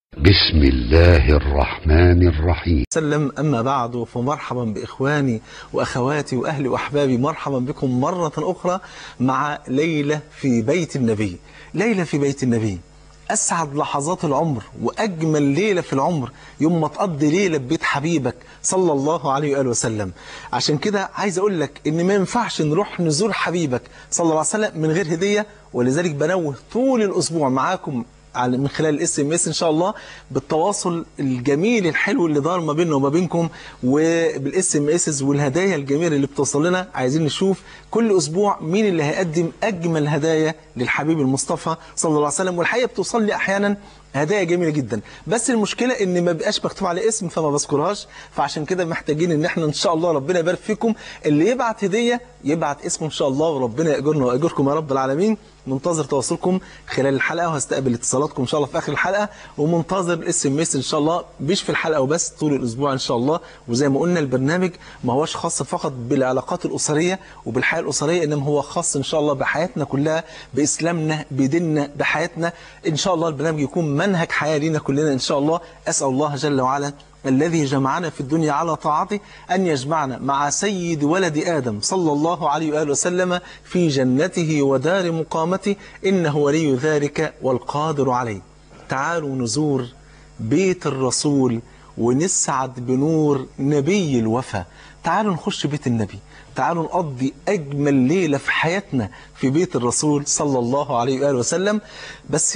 بسم الله الرحمن الرحيم وسلم أما بعد فمرحبا بإخواني وأخواتي وأهلي وأحبابي مرحبا بكم مرة أخرى مع ليلة في بيت النبي ليلة في بيت النبي أسعد لحظات العمر وأجمل ليلة في العمر يوم ما تقضي ليلة ببيت حبيبك صلى الله عليه وآله وسلم عشان كده عايز أقول لك إن ما ينفعش نروح نزور حبيبك صلى الله عليه وسلم من غير هدية ولذلك بنوه طول الأسبوع معاكم على من خلال الاس ام اس ان شاء الله بالتواصل الجميل الحلو اللي دار ما بيننا وما بينكم وبالاس ام اس والهدايا الجميله اللي بتوصل لنا عايزين نشوف كل اسبوع مين اللي هيقدم اجمل هدايا للحبيب المصطفى صلى الله عليه وسلم والحقيقه بتوصل لي احيانا هدايا جميله جدا بس المشكله ان ما بقاش مكتوب عليه اسم فما بذكرهاش فعشان كده محتاجين ان احنا ان شاء الله ربنا يبارك فيكم اللي يبعت هديه يبعت اسمه ان شاء الله وربنا ياجرنا واجركم يا رب العالمين منتظر تواصلكم خلال الحلقه وهستقبل اتصالاتكم ان شاء الله في اخر الحلقه ومنتظر الاس ام اس ان شاء الله مش في الحلقه وبس طول الاسبوع ان شاء الله وزي ما قلنا البرنامج ما هوش خاص فقط بالعلاقات الاسريه وبالحياه الاسريه انما هو خاص ان شاء الله بحياتنا كلها باسلامنا بديننا بحياتنا ان شاء الله البرنامج يكون منهج حياه لينا كلنا ان شاء الله اسال الله جل وعلا الذي جمعنا في الدنيا على طاعته أن يجمعنا مع سيد ولد آدم صلى الله عليه وآله وسلم في جنته ودار مقامته إنه ولي ذلك والقادر عليه تعالوا نزور بيت الرسول ونسعد بنور نبي الوفا تعالوا نخش بيت النبي تعالوا نقضي أجمل ليلة في حياتنا في بيت الرسول صلى الله عليه وآله وسلم بس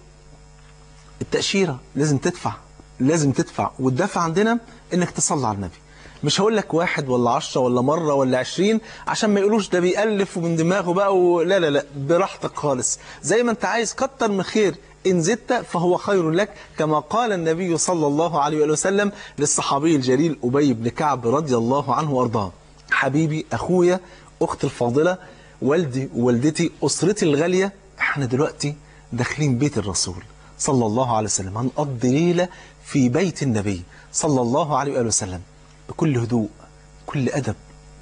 التأشيرة لازم تدفع لازم تدفع والدفع عندنا انك تصلي على النبي مش هقول لك واحد ولا عشرة ولا مرة ولا عشرين عشان ما يقولوش ده بيألف ومن دماغه بقى و... لا لا لا براحتك خالص زي ما انت عايز كتر من خير إن زدت فهو خير لك كما قال النبي صلى الله عليه وآله وسلم للصحابي الجليل أبي بن كعب رضي الله عنه وأرضاه حبيبي أخويا أختي الفاضلة والدي ووالدتي أسرتي الغالية احنا دلوقتي داخلين بيت الرسول صلى الله عليه وسلم هنقضي ليلة في بيت النبي صلى الله عليه وآله وسلم بكل هدوء كل أدب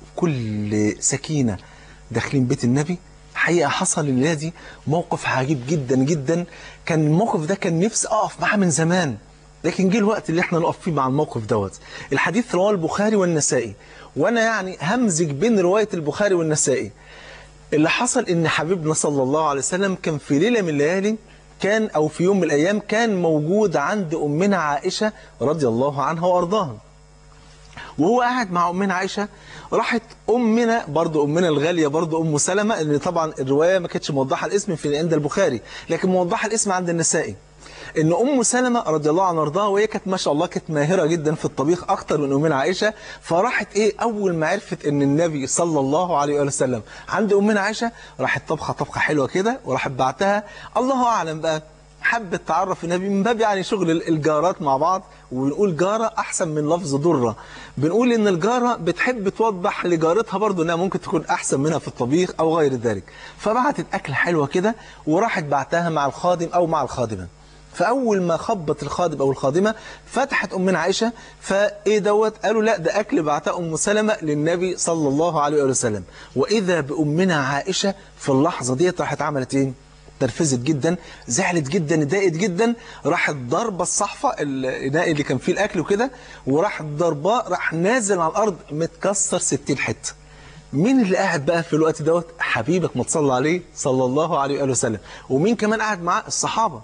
كل سكينة داخلين بيت النبي حقيقة حصل الليلة دي موقف عجيب جدا جدا كان الموقف ده كان نفسي أقف معاه من زمان لكن جه الوقت اللي احنا نقف فيه مع الموقف دوت الحديث رواه البخاري والنسائي وانا يعني همزج بين رواية البخاري والنسائي اللي حصل ان حبيبنا صلى الله عليه وسلم كان في ليلة من الليالي كان أو في يوم من الأيام كان موجود عند أمنا عائشة رضي الله عنها وأرضاها وهو قاعد مع أمنا عائشة راحت أمنا برضو أمنا الغالية برضو أم سلمة اللي طبعا الرواية ما كانتش موضحة الاسم في عند البخاري لكن موضحة الاسم عند النسائي ان ام سلمة رضي الله عنها وارضاها وهي كانت ما شاء الله كانت ماهره جدا في الطبيخ اكتر من امنا عائشه فراحت ايه اول ما عرفت ان النبي صلى الله عليه واله وسلم عند امنا عائشه راحت طبخه طبخه حلوه كده وراحت بعتها الله اعلم بقى حبت تعرف النبي من باب يعني شغل الجارات مع بعض وبنقول جارة أحسن من لفظ ضرة بنقول إن الجارة بتحب توضح لجارتها برضو إنها ممكن تكون أحسن منها في الطبيخ أو غير ذلك فبعتت أكل حلوة كده وراحت بعتها مع الخادم أو مع الخادمة فأول ما خبط الخادم أو الخادمة فتحت أمنا عائشة فإيه دوت قالوا لا ده أكل بعتها أم سلمة للنبي صلى الله عليه وسلم وإذا بأمنا عائشة في اللحظة ديت راحت عملت إيه ترفزت جدا زعلت جدا اتضايقت جدا راحت ضربه الصحفه الاناء اللي كان فيه الاكل وكده وراح ضرباه راح نازل على الارض متكسر 60 حته مين اللي قاعد بقى في الوقت دوت حبيبك ما تصلى عليه صلى الله عليه واله وسلم ومين كمان قاعد معاه الصحابه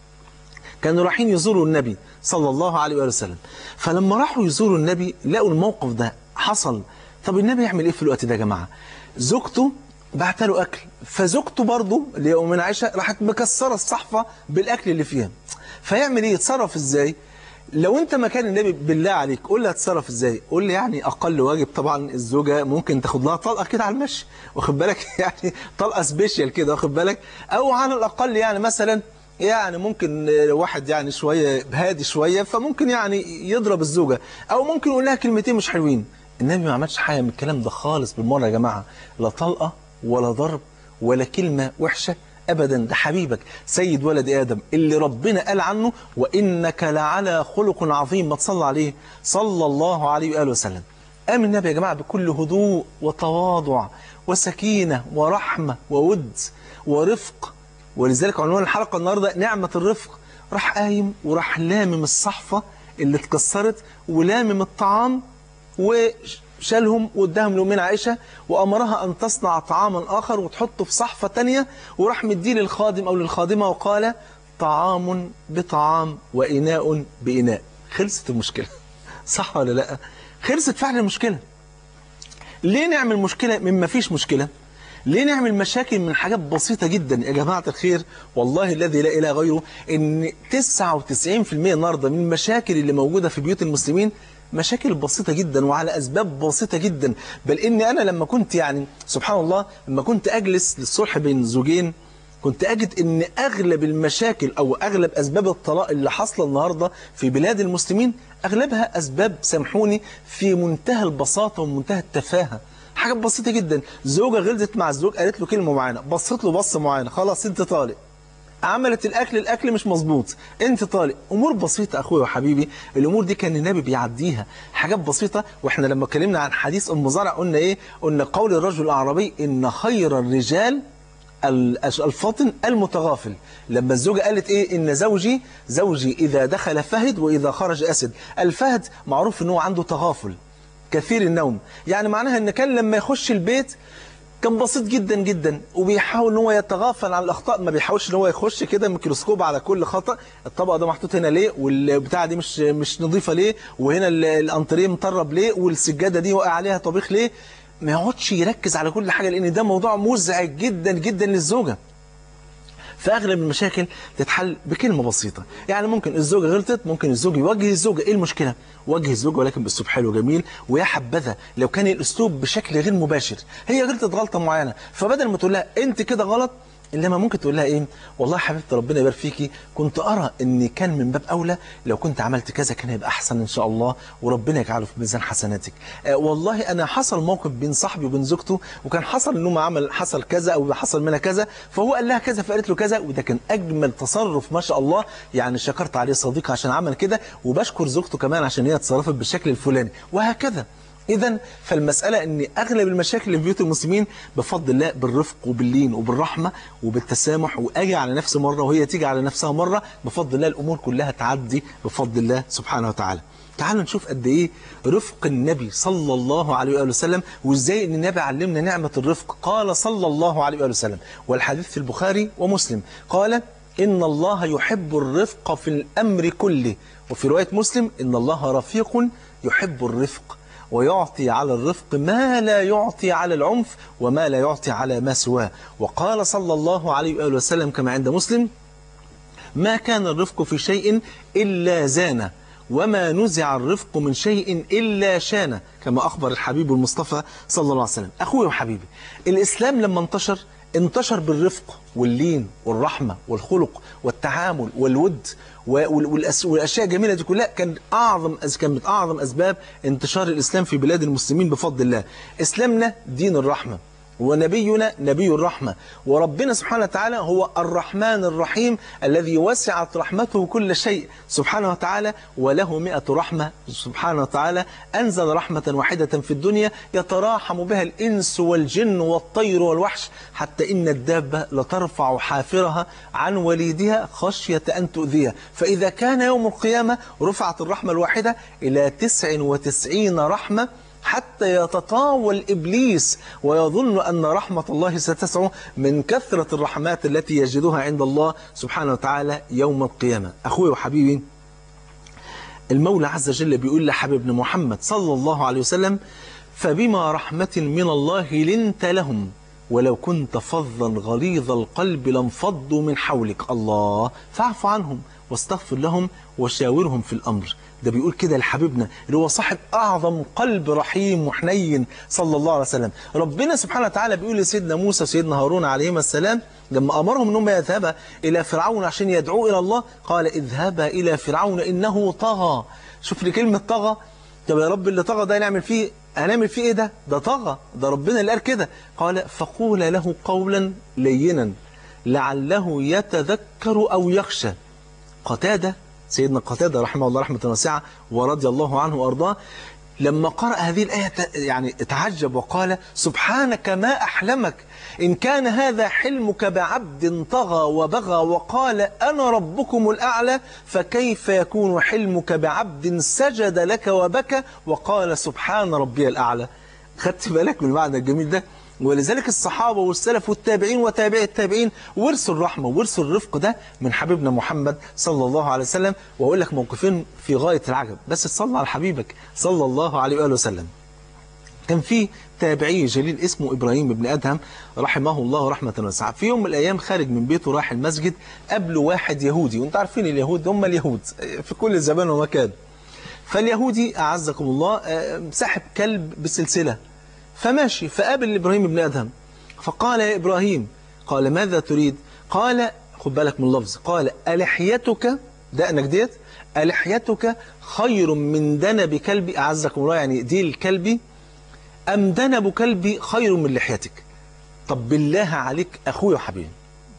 كانوا رايحين يزوروا النبي صلى الله عليه واله وسلم فلما راحوا يزوروا النبي لقوا الموقف ده حصل طب النبي يعمل ايه في الوقت ده يا جماعه زوجته بعت له اكل فزوجته برضه اللي هي امنا عائشه راحت مكسره الصحفه بالاكل اللي فيها فيعمل ايه يتصرف ازاي لو انت مكان النبي بالله عليك قول لي هتصرف ازاي قول لي يعني اقل واجب طبعا الزوجه ممكن تاخد لها طلقه كده على المشي واخد بالك يعني طلقه سبيشال كده واخد بالك او على الاقل يعني مثلا يعني ممكن واحد يعني شويه هادي شويه فممكن يعني يضرب الزوجه او ممكن يقول لها كلمتين مش حلوين النبي ما عملش حاجه من الكلام ده خالص بالمره يا جماعه لا طلقه ولا ضرب ولا كلمة وحشة أبدا ده حبيبك سيد ولد آدم اللي ربنا قال عنه وإنك لعلى خلق عظيم ما تصلى عليه صلى الله عليه وآله وسلم قام النبي يا جماعة بكل هدوء وتواضع وسكينة ورحمة وود ورفق ولذلك عنوان الحلقة النهاردة نعمة الرفق راح قايم وراح لامم الصحفة اللي اتكسرت ولامم الطعام وشالهم واداهم لأمين عائشة وأمرها أن تصنع طعاما آخر وتحطه في صحفة تانية وراح مديه للخادم أو للخادمة وقال طعام بطعام وإناء بإناء خلصت المشكلة صح ولا لا خلصت فعلا المشكلة ليه نعمل مشكلة من ما فيش مشكلة ليه نعمل مشاكل من حاجات بسيطة جدا يا جماعة الخير والله الذي لا إله غيره إن 99% النهاردة من المشاكل اللي موجودة في بيوت المسلمين مشاكل بسيطة جدا وعلى أسباب بسيطة جدا بل إني أنا لما كنت يعني سبحان الله لما كنت أجلس للصلح بين زوجين كنت أجد إن أغلب المشاكل أو أغلب أسباب الطلاق اللي حاصلة النهاردة في بلاد المسلمين أغلبها أسباب سامحوني في منتهى البساطة ومنتهى التفاهة حاجات بسيطة جدا زوجة غلطت مع الزوج قالت له كلمة معينة بصت له بصة معينة خلاص انت طالق عملت الاكل الاكل مش مظبوط انت طالق امور بسيطه اخويا وحبيبي الامور دي كان النبي بيعديها حاجات بسيطه واحنا لما اتكلمنا عن حديث ام زرع قلنا ايه قلنا قول الرجل الاعرابي ان خير الرجال الفاطن المتغافل لما الزوجة قالت ايه ان زوجي زوجي اذا دخل فهد واذا خرج اسد الفهد معروف ان هو عنده تغافل كثير النوم يعني معناها ان كان لما يخش البيت كان بسيط جدا جدا وبيحاول ان هو يتغافل عن الاخطاء ما بيحاولش ان هو يخش كده ميكروسكوب على كل خطا الطبق ده محطوط هنا ليه والبتاعه دي مش مش نظيفه ليه وهنا الانتريه مطرب ليه والسجاده دي وقع عليها طبيخ ليه ما يقعدش يركز على كل حاجه لان ده موضوع مزعج جدا جدا للزوجه فاغلب المشاكل تتحل بكلمه بسيطه يعني ممكن الزوجه غلطت ممكن الزوج يوجه الزوجه ايه المشكله وجه الزوج ولكن باسلوب حلو جميل ويا حبذا لو كان الاسلوب بشكل غير مباشر هي غلطت غلطه معينه فبدل ما تقول لها انت كده غلط انما ممكن تقول لها ايه والله حبيبتي ربنا يبارك فيكي كنت ارى ان كان من باب اولى لو كنت عملت كذا كان هيبقى احسن ان شاء الله وربنا يجعله في ميزان حسناتك آه والله انا حصل موقف بين صاحبي وبين زوجته وكان حصل انه عمل حصل كذا او حصل منها كذا فهو قال لها كذا فقالت له كذا وده كان اجمل تصرف ما شاء الله يعني شكرت عليه صديقي عشان عمل كده وبشكر زوجته كمان عشان هي اتصرفت بالشكل الفلاني وهكذا إذا فالمسألة أن أغلب المشاكل اللي في بيوت المسلمين بفضل الله بالرفق وباللين وبالرحمة وبالتسامح وأجي على نفسي مرة وهي تيجي على نفسها مرة بفضل الله الأمور كلها تعدي بفضل الله سبحانه وتعالى تعالوا نشوف قد ايه رفق النبي صلى الله عليه وآله وسلم وازاي ان النبي علمنا نعمة الرفق قال صلى الله عليه وآله وسلم والحديث في البخاري ومسلم قال إن الله يحب الرفق في الأمر كله وفي رواية مسلم إن الله رفيق يحب الرفق ويعطي على الرفق ما لا يعطي على العنف وما لا يعطي على ما سواه وقال صلى الله عليه وآله وسلم كما عند مسلم ما كان الرفق في شيء إلا زانه وما نزع الرفق من شيء إلا شانه كما أخبر الحبيب المصطفى صلى الله عليه وسلم أخوي وحبيبي الإسلام لما انتشر انتشر بالرفق واللين والرحمة والخلق والتعامل والود والأشياء الجميلة دي كلها كان أعظم كانت أعظم أسباب انتشار الإسلام في بلاد المسلمين بفضل الله إسلامنا دين الرحمة ونبينا نبي الرحمة وربنا سبحانه وتعالى هو الرحمن الرحيم الذي وسعت رحمته كل شيء سبحانه وتعالى وله مئة رحمة سبحانه وتعالى أنزل رحمة واحدة في الدنيا يتراحم بها الإنس والجن والطير والوحش حتى إن الدابة لترفع حافرها عن وليدها خشية أن تؤذيه فإذا كان يوم القيامة رفعت الرحمة الواحدة إلى تسع وتسعين رحمة حتى يتطاول إبليس ويظن أن رحمة الله ستسعه من كثرة الرحمات التي يجدها عند الله سبحانه وتعالى يوم القيامة أخوي وحبيبي المولى عز وجل بيقول لحبيبنا محمد صلى الله عليه وسلم فبما رحمة من الله لنت لهم ولو كنت فظا غليظ القلب لانفضوا من حولك الله فاعف عنهم واستغفر لهم وشاورهم في الأمر ده بيقول كده لحبيبنا اللي هو صاحب أعظم قلب رحيم وحنين صلى الله عليه وسلم ربنا سبحانه وتعالى بيقول لسيدنا موسى وسيدنا هارون عليهما السلام لما أمرهم أنهم يذهبا إلى فرعون عشان يدعوه إلى الله قال اذهبا إلى فرعون إنه طغى شوف لي كلمة طغى طب يا رب اللي طغى ده نعمل فيه هنعمل فيه ايه ده ده طغى ده ربنا اللي قال كده قال فقول له قولا لينا لعله يتذكر أو يخشى قتادة سيدنا قتادة رحمه الله رحمة واسعة ورضي الله عنه وأرضاه لما قرأ هذه الآية ت- يعني تعجب وقال سبحانك ما أحلمك إن كان هذا حلمك بعبد طغى وبغى وقال أنا ربكم الأعلى فكيف يكون حلمك بعبد سجد لك وبكى وقال سبحان ربي الأعلى خدت بالك من المعنى الجميل ده ولذلك الصحابة والسلف والتابعين وتابعي التابعين ورثوا الرحمة ورثوا الرفق ده من حبيبنا محمد صلى الله عليه وسلم وأقول لك موقفين في غاية العجب بس تصلى على حبيبك صلى الله عليه وآله وسلم كان في تابعي جليل اسمه إبراهيم بن أدهم رحمه الله رحمة واسعة في يوم من الأيام خارج من بيته راح المسجد قبله واحد يهودي وانت عارفين اليهود هم اليهود في كل زمان ومكان فاليهودي أعزكم الله آه، سحب كلب بسلسلة فماشي فقابل إبراهيم بن أدهم فقال يا إبراهيم قال ماذا تريد قال خد بالك من اللفظ قال ألحيتك دقنك ديت ألحيتك خير من دنب كلبي أعزكم الله يعني دي الكلبي أم دنب كلبي خير من لحيتك طب بالله عليك أخوي وحبيبي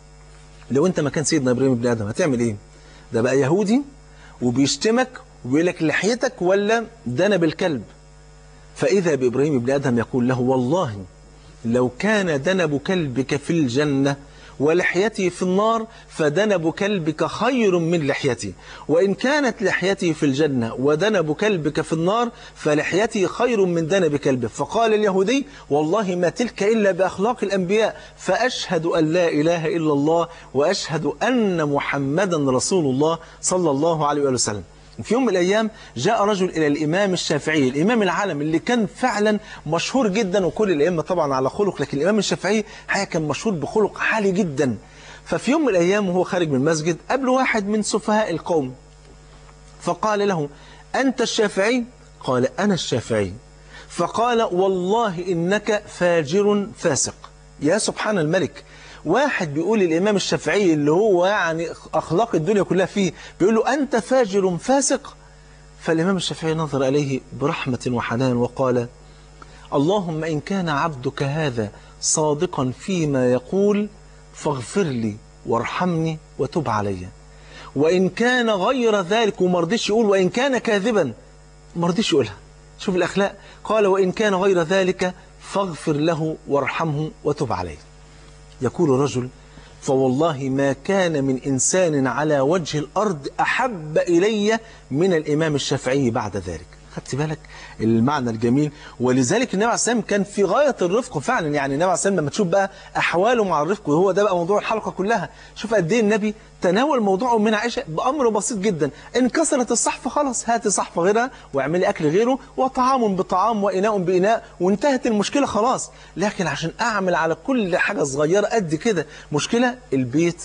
لو أنت مكان سيدنا إبراهيم بن آدم هتعمل إيه ده بقى يهودي وبيشتمك وبيقول لك لحيتك ولا دنب الكلب فإذا بإبراهيم بن آدم يقول له والله لو كان دنب كلبك في الجنة ولحيتي في النار فدنب كلبك خير من لحيتي وإن كانت لحيتي في الجنة ودنب كلبك في النار فلحيتي خير من دنب كلبك فقال اليهودي والله ما تلك إلا بأخلاق الأنبياء فأشهد أن لا إله إلا الله وأشهد أن محمدا رسول الله صلى الله عليه وآله وسلم في يوم من الأيام جاء رجل إلى الإمام الشافعي الإمام العالم اللي كان فعلا مشهور جدا وكل الأئمة طبعا على خلق لكن الإمام الشافعي حقيقة كان مشهور بخلق عالي جدا ففي يوم من الأيام وهو خارج من المسجد قابله واحد من سفهاء القوم فقال له أنت الشافعي قال أنا الشافعي فقال والله إنك فاجر فاسق يا سبحان الملك واحد بيقول الإمام الشافعي اللي هو يعني أخلاق الدنيا كلها فيه بيقول له أنت فاجر فاسق فالإمام الشافعي نظر إليه برحمة وحنان وقال اللهم إن كان عبدك هذا صادقا فيما يقول فاغفر لي وارحمني وتب علي وإن كان غير ذلك وما رضيش يقول وإن كان كاذبا ما رضيش يقولها شوف الأخلاق قال وإن كان غير ذلك فاغفر له وارحمه وتب عليه يقول رجل فوالله ما كان من إنسان على وجه الأرض أحب إلي من الإمام الشافعي بعد ذلك خدت بالك المعنى الجميل ولذلك النبي عليه السلام كان في غاية الرفق فعلا يعني النبي عليه السلام لما تشوف بقى أحواله مع الرفق وهو ده بقى موضوع الحلقة كلها شوف قد ايه النبي تناول موضوعه من عائشة بأمر بسيط جدا إن كسرت الصحفة خلاص هاتي صحفة غيرها واعملي أكل غيره وطعام بطعام وإناء بإناء وانتهت المشكلة خلاص لكن عشان أعمل على كل حاجة صغيرة قد كده مشكلة البيت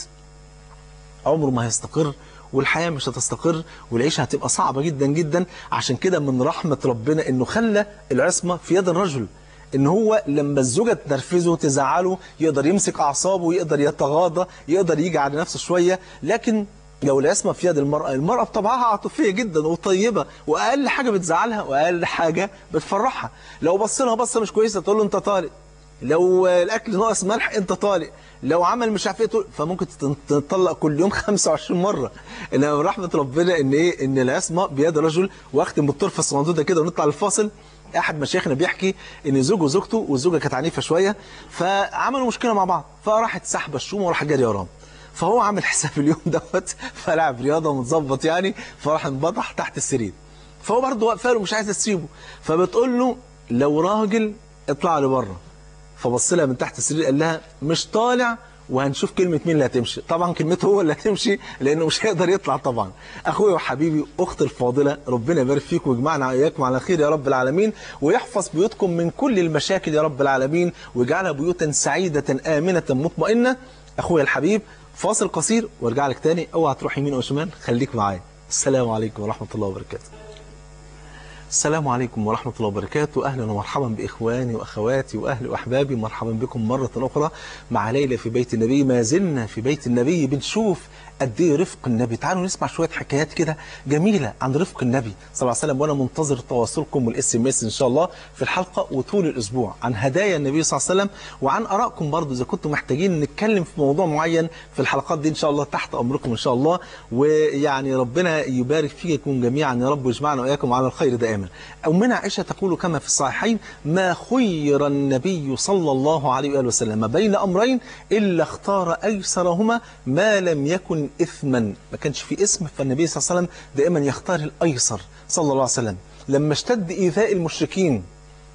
عمره ما هيستقر والحياة مش هتستقر والعيشة هتبقى صعبة جدا جدا عشان كده من رحمة ربنا انه خلى العصمة في يد الرجل ان هو لما الزوجة تنرفزه تزعله يقدر يمسك اعصابه يقدر يتغاضى يقدر يجي على نفسه شوية لكن لو العصمة في يد المرأة المرأة بطبعها عاطفية جدا وطيبة وأقل حاجة بتزعلها وأقل حاجة بتفرحها لو بص لها بصة مش كويسة تقول له أنت طالق لو الأكل ناقص ملح أنت طالق لو عمل مش عارف ايه تقول فممكن تطلق كل يوم 25 مرة انما رحمة ربنا ان ايه ان العصمة بيد رجل واختم بالطرفة الصندوقة كده ونطلع الفاصل احد مشايخنا بيحكي ان زوجه وزوجته والزوجة كانت عنيفة شوية فعملوا مشكلة مع بعض فراحت سحبة الشومة وراح جاري وراهم فهو عامل حساب اليوم دوت فلعب رياضة ومتظبط يعني فراح انبطح تحت السرير فهو برضه واقفه له مش عايز تسيبه فبتقول له لو راجل اطلع لي بره فبص لها من تحت السرير قال لها مش طالع وهنشوف كلمة مين اللي هتمشي طبعا كلمته هو اللي هتمشي لأنه مش هيقدر يطلع طبعا أخويا وحبيبي أخت الفاضلة ربنا يبارك فيكم ويجمعنا إياكم على خير يا رب العالمين ويحفظ بيوتكم من كل المشاكل يا رب العالمين ويجعلها بيوتا سعيدة آمنة مطمئنة أخويا الحبيب فاصل قصير وارجع لك تاني اوعى تروح يمين او شمال خليك معايا السلام عليكم ورحمة الله وبركاته السلام عليكم ورحمة الله وبركاته أهلا ومرحبا بإخواني وأخواتي وأهلي وأحبابي مرحبا بكم مرة أخرى مع ليلة في بيت النبي ما زلنا في بيت النبي بنشوف قد ايه رفق النبي تعالوا نسمع شويه حكايات كده جميله عن رفق النبي صلى الله عليه وسلم وانا منتظر تواصلكم والاس ام اس ان شاء الله في الحلقه وطول الاسبوع عن هدايا النبي صلى الله عليه وسلم وعن ارائكم برضو اذا كنتم محتاجين نتكلم في موضوع معين في الحلقات دي ان شاء الله تحت امركم ان شاء الله ويعني ربنا يبارك فيكم جميعا يا رب ويجمعنا واياكم على الخير دائما امنا عائشه تقول كما في الصحيحين ما خير النبي صلى الله عليه واله وسلم بين امرين الا اختار ايسرهما ما لم يكن اثما ما كانش في اسم فالنبي صلى الله عليه وسلم دائما يختار الايسر صلى الله عليه وسلم لما اشتد ايذاء المشركين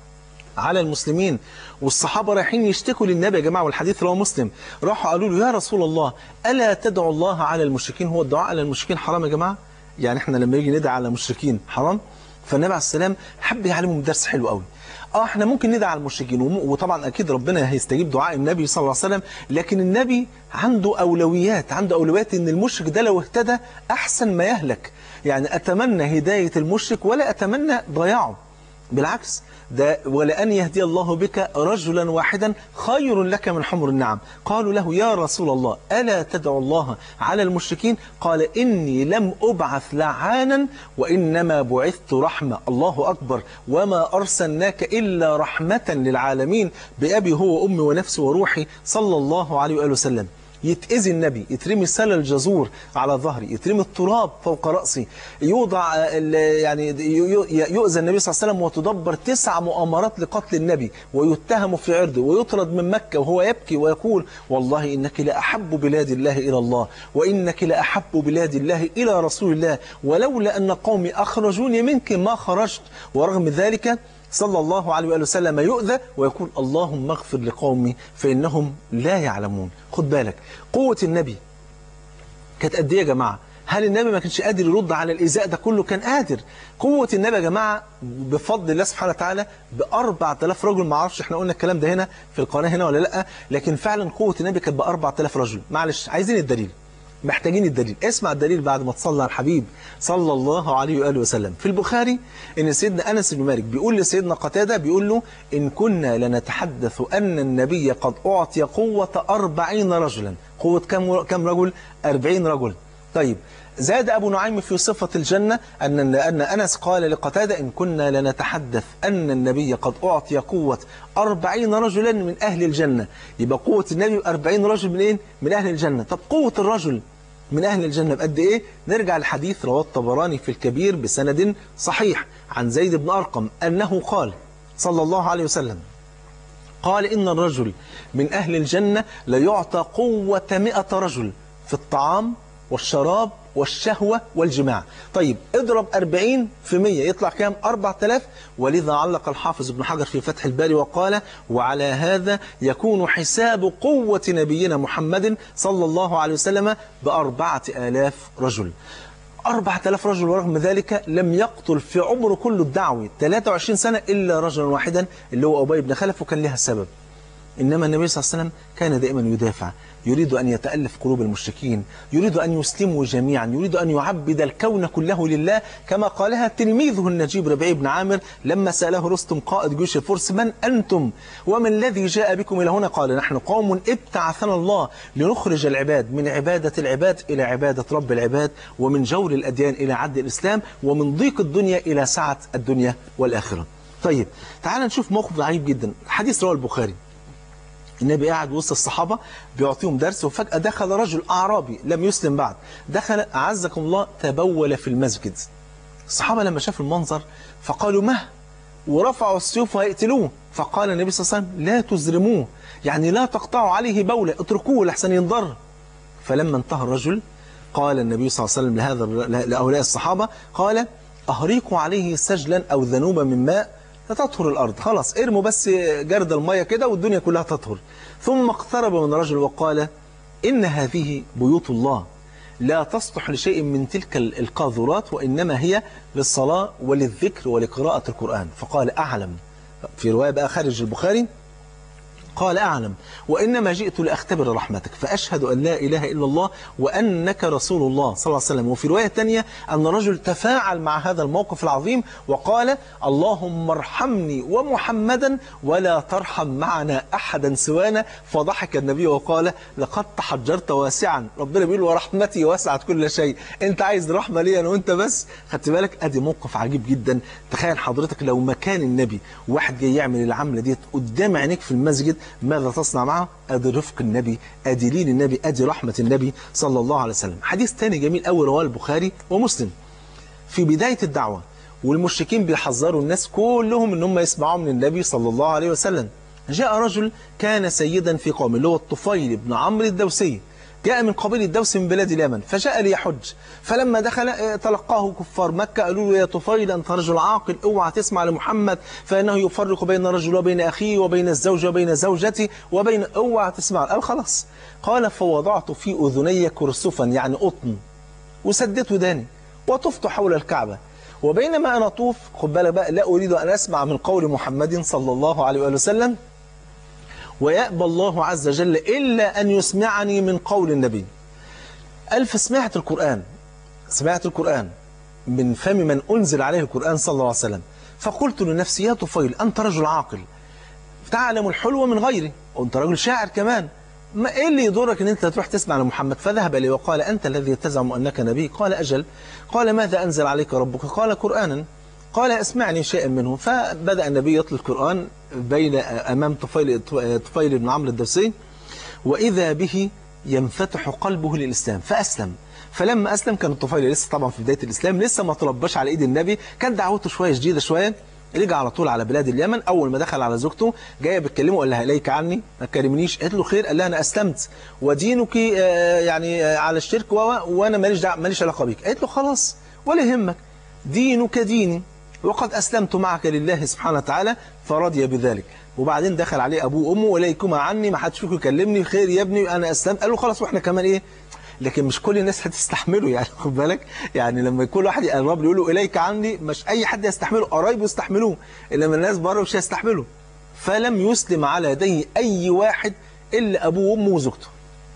على المسلمين والصحابه رايحين يشتكوا للنبي يا جماعه والحديث رواه مسلم راحوا قالوا له يا رسول الله الا تدعو الله على المشركين هو الدعاء على المشركين حرام يا جماعه يعني احنا لما يجي ندعي على المشركين حرام فالنبي عليه السلام حب يعلمهم درس حلو قوي اه احنا ممكن ندعي على المشركين وم- وطبعا اكيد ربنا هيستجيب دعاء النبي صلى الله عليه وسلم لكن النبي عنده اولويات عنده اولويات ان المشرك ده لو اهتدى احسن ما يهلك يعني اتمنى هدايه المشرك ولا اتمنى ضياعه بالعكس ده ولأن يهدي الله بك رجلا واحدا خير لك من حمر النعم قالوا له يا رسول الله ألا تدعو الله على المشركين قال إني لم أبعث لعانا وإنما بعثت رحمة الله أكبر وما أرسلناك إلا رحمة للعالمين بأبي هو وأمي ونفسي وروحي صلى الله عليه وآله وسلم يتأذي النبي يترمي سل الجزور على ظهري يترمي التراب فوق رأسي يوضع آه، ال- يعني ي- ي- يؤذى النبي صلى الله عليه وسلم وتدبر تسع مؤامرات لقتل النبي ويتهم في عرضه ويطرد من مكة وهو يبكي ويقول والله إنك لأحب بلاد الله إلى الله وإنك لأحب بلاد الله إلى رسول الله ولولا أن قومي أخرجوني منك ما خرجت ورغم ذلك صلى الله عليه وآله وسلم يؤذى ويقول اللهم اغفر لقومي فإنهم لا يعلمون خد بالك قوة النبي كانت قد ايه يا جماعة هل النبي ما كانش قادر يرد على الإيذاء ده كله كان قادر قوة النبي يا جماعة بفضل الله سبحانه وتعالى ب 4000 رجل ما اعرفش احنا قلنا الكلام ده هنا في القناة هنا ولا لا لكن فعلا قوة النبي كانت ب 4000 رجل معلش عايزين الدليل محتاجين الدليل اسمع الدليل بعد ما تصلى على الحبيب صلى الله عليه وآله وسلم في البخاري ان سيدنا أنس بن مالك بيقول لسيدنا قتادة بيقول له إن كنا لنتحدث أن النبي قد أعطي قوة أربعين رجلا قوة كم, كم رجل أربعين رجل طيب زاد أبو نعيم في صفة الجنة أن أن أنس قال لقتادة إن كنا لنتحدث أن النبي قد أعطي قوة أربعين رجلا من أهل الجنة يبقى قوة النبي أربعين رجل من إيه؟ من أهل الجنة طب قوة الرجل من أهل الجنة بقد إيه؟ نرجع الحديث رواه الطبراني في الكبير بسند صحيح عن زيد بن أرقم أنه قال صلى الله عليه وسلم قال إن الرجل من أهل الجنة ليعطى قوة مئة رجل في الطعام والشراب والشهوة والجماع طيب اضرب 40 في 100 يطلع كام 4000 ولذا علق الحافظ ابن حجر في فتح الباري وقال وعلى هذا يكون حساب قوة نبينا محمد صلى الله عليه وسلم بأربعة آلاف رجل أربعة آلاف رجل ورغم ذلك لم يقتل في عمره كله الدعوي 23 سنة إلا رجلا واحدا اللي هو أبي بن خلف وكان لها سبب إنما النبي صلى الله عليه وسلم كان دائما يدافع يريد أن يتألف قلوب المشركين يريد أن يسلموا جميعا يريد أن يعبد الكون كله لله كما قالها تلميذه النجيب ربيع بن عامر لما سأله رستم قائد جيوش الفرس من أنتم وما الذي جاء بكم إلى هنا قال نحن قوم ابتعثنا الله لنخرج العباد من عبادة العباد إلى عبادة رب العباد ومن جور الأديان إلى عدل الإسلام ومن ضيق الدنيا إلى سعة الدنيا والآخرة طيب تعال نشوف موقف عجيب جدا حديث رواه البخاري النبي قاعد وسط الصحابة بيعطيهم درس وفجأة دخل رجل أعرابي لم يسلم بعد دخل أعزكم الله تبول في المسجد الصحابة لما شافوا المنظر فقالوا مه ورفعوا السيوف وهيقتلوه فقال النبي صلى الله عليه وسلم لا تزرموه يعني لا تقطعوا عليه بولة اتركوه لحسن ينضر فلما انتهى الرجل قال النبي صلى الله عليه وسلم لهذا لهؤلاء الصحابة قال أهريقوا عليه سجلا أو ذنوبا من ماء فتطهر الأرض خلاص ارموا بس جرد المية كده والدنيا كلها تطهر ثم اقترب من رجل وقال إن هذه بيوت الله لا تصلح لشيء من تلك القاذورات وإنما هي للصلاة وللذكر ولقراءة القرآن فقال أعلم في رواية بقى خارج البخاري قال أعلم وإنما جئت لأختبر رحمتك فأشهد أن لا إله إلا الله وأنك رسول الله صلى الله عليه وسلم وفي رواية تانية أن رجل تفاعل مع هذا الموقف العظيم وقال اللهم ارحمني ومحمدا ولا ترحم معنا أحدا سوانا فضحك النبي وقال لقد تحجرت واسعا ربنا بيقول ورحمتي وسعت كل شيء انت عايز رحمة لي أنا وانت بس خدت بالك ادي موقف عجيب جدا تخيل حضرتك لو مكان النبي واحد جاي يعمل العملة ديت قدام عينيك في المسجد ماذا تصنع معه ادي رفق النبي ادي لين النبي ادي رحمة النبي صلى الله عليه وسلم حديث تاني جميل قوي رواه البخاري ومسلم في بداية الدعوة والمشركين بيحذروا الناس كلهم ان هم يسمعوا من النبي صلى الله عليه وسلم جاء رجل كان سيدا في قومه اللي هو الطفيل بن عمرو الدوسي جاء من قبيل الدوس من بلاد اليمن فجاء ليحج فلما دخل آه، تلقاه كفار مكة قالوا له يا طفيل أنت رجل عاقل اوعى تسمع لمحمد فإنه يفرق بين الرجل وبين أخيه وبين الزوج وبين زوجتي وبين اوعى تسمع قال خلاص قال فوضعت في أذني كرسفا يعني قطن وسدت وداني وطفت حول الكعبة وبينما أنا أطوف خد بالك بقى لا أريد أن أسمع من قول محمد صلى الله عليه وآله وسلم ويأبى الله عز وجل إلا أن يسمعني من قول النبي ألف سمعت القرآن سمعت القرآن من فم من أنزل عليه القرآن صلى الله عليه وسلم فقلت لنفسي يا طفيل أنت رجل عاقل تعلم الحلو من غيري وأنت رجل شاعر كمان ما إيه اللي يضرك أن أنت تروح تسمع لمحمد فذهب لي وقال أنت الذي تزعم أنك نبي قال أجل قال ماذا أنزل عليك ربك قال قرآنا قال اسمعني شيئا منه فبدأ النبي يتلو القرآن بين أمام طفيل, طفيل بن عمرو الدوسي وإذا به ينفتح قلبه للإسلام فأسلم فلما أسلم كان الطفيل لسه طبعا في بداية الإسلام لسه ما ترباش على إيد النبي كان دعوته شوية جديدة شوية رجع على طول على بلاد اليمن أول ما دخل على زوجته جاية بتكلمه قال لها إليك عني ما تكلمنيش قالت له خير قال لها أنا أسلمت ودينك آه، يعني آه، على الشرك و- وأنا ماليش دع- ماليش علاقة بيك قالت له خلاص ولا يهمك دينك ديني وقد أسلمت معك لله سبحانه وتعالى فرضي بذلك وبعدين دخل عليه أبوه وأمه وليكما عني ما حدش فيكم يكلمني خير يا ابني أنا أسلمت قال له خلاص وإحنا كمان إيه لكن مش كل الناس هتستحمله يعني خد بالك يعني لما يكون واحد يقرب له يقول له اليك عني مش اي حد يستحمله قرايبه يستحملوه انما الناس بره مش هيستحملوا فلم يسلم على يديه اي واحد الا ابوه وامه وزوجته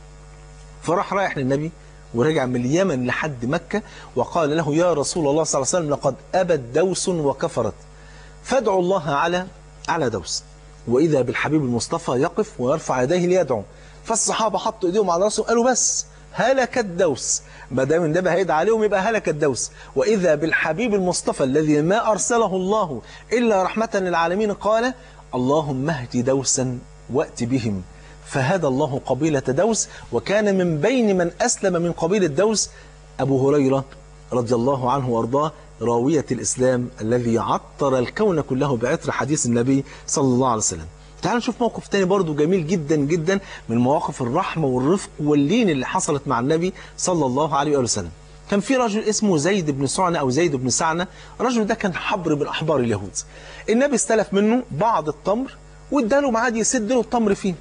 فراح رايح للنبي ورجع من اليمن لحد مكة وقال له يا رسول الله صلى الله عليه وسلم لقد أبت دوس وكفرت فادعوا الله على على دوس وإذا بالحبيب المصطفى يقف ويرفع يديه ليدعو فالصحابة حطوا إيديهم على رأسهم قالوا بس هلك الدوس ما دام النبي هيدعى عليهم يبقى هلك الدوس وإذا بالحبيب المصطفى الذي ما أرسله الله إلا رحمة للعالمين قال اللهم اهد دوسا وأت بهم فهدى الله قبيلة دوس وكان من بين من أسلم من قبيلة دوس أبو هريرة رضي الله عنه وأرضاه راوية الإسلام الذي عطر الكون كله بعطر حديث النبي صلى الله عليه وسلم تعالوا نشوف موقف تاني برضو جميل جدا جدا من مواقف الرحمة والرفق واللين اللي حصلت مع النبي صلى الله عليه وآله وسلم كان في رجل اسمه زيد بن سعنة أو زيد بن سعنة الرجل ده كان حبر من أحبار اليهود النبي استلف منه بعض التمر واداله معاد يسد له التمر فيه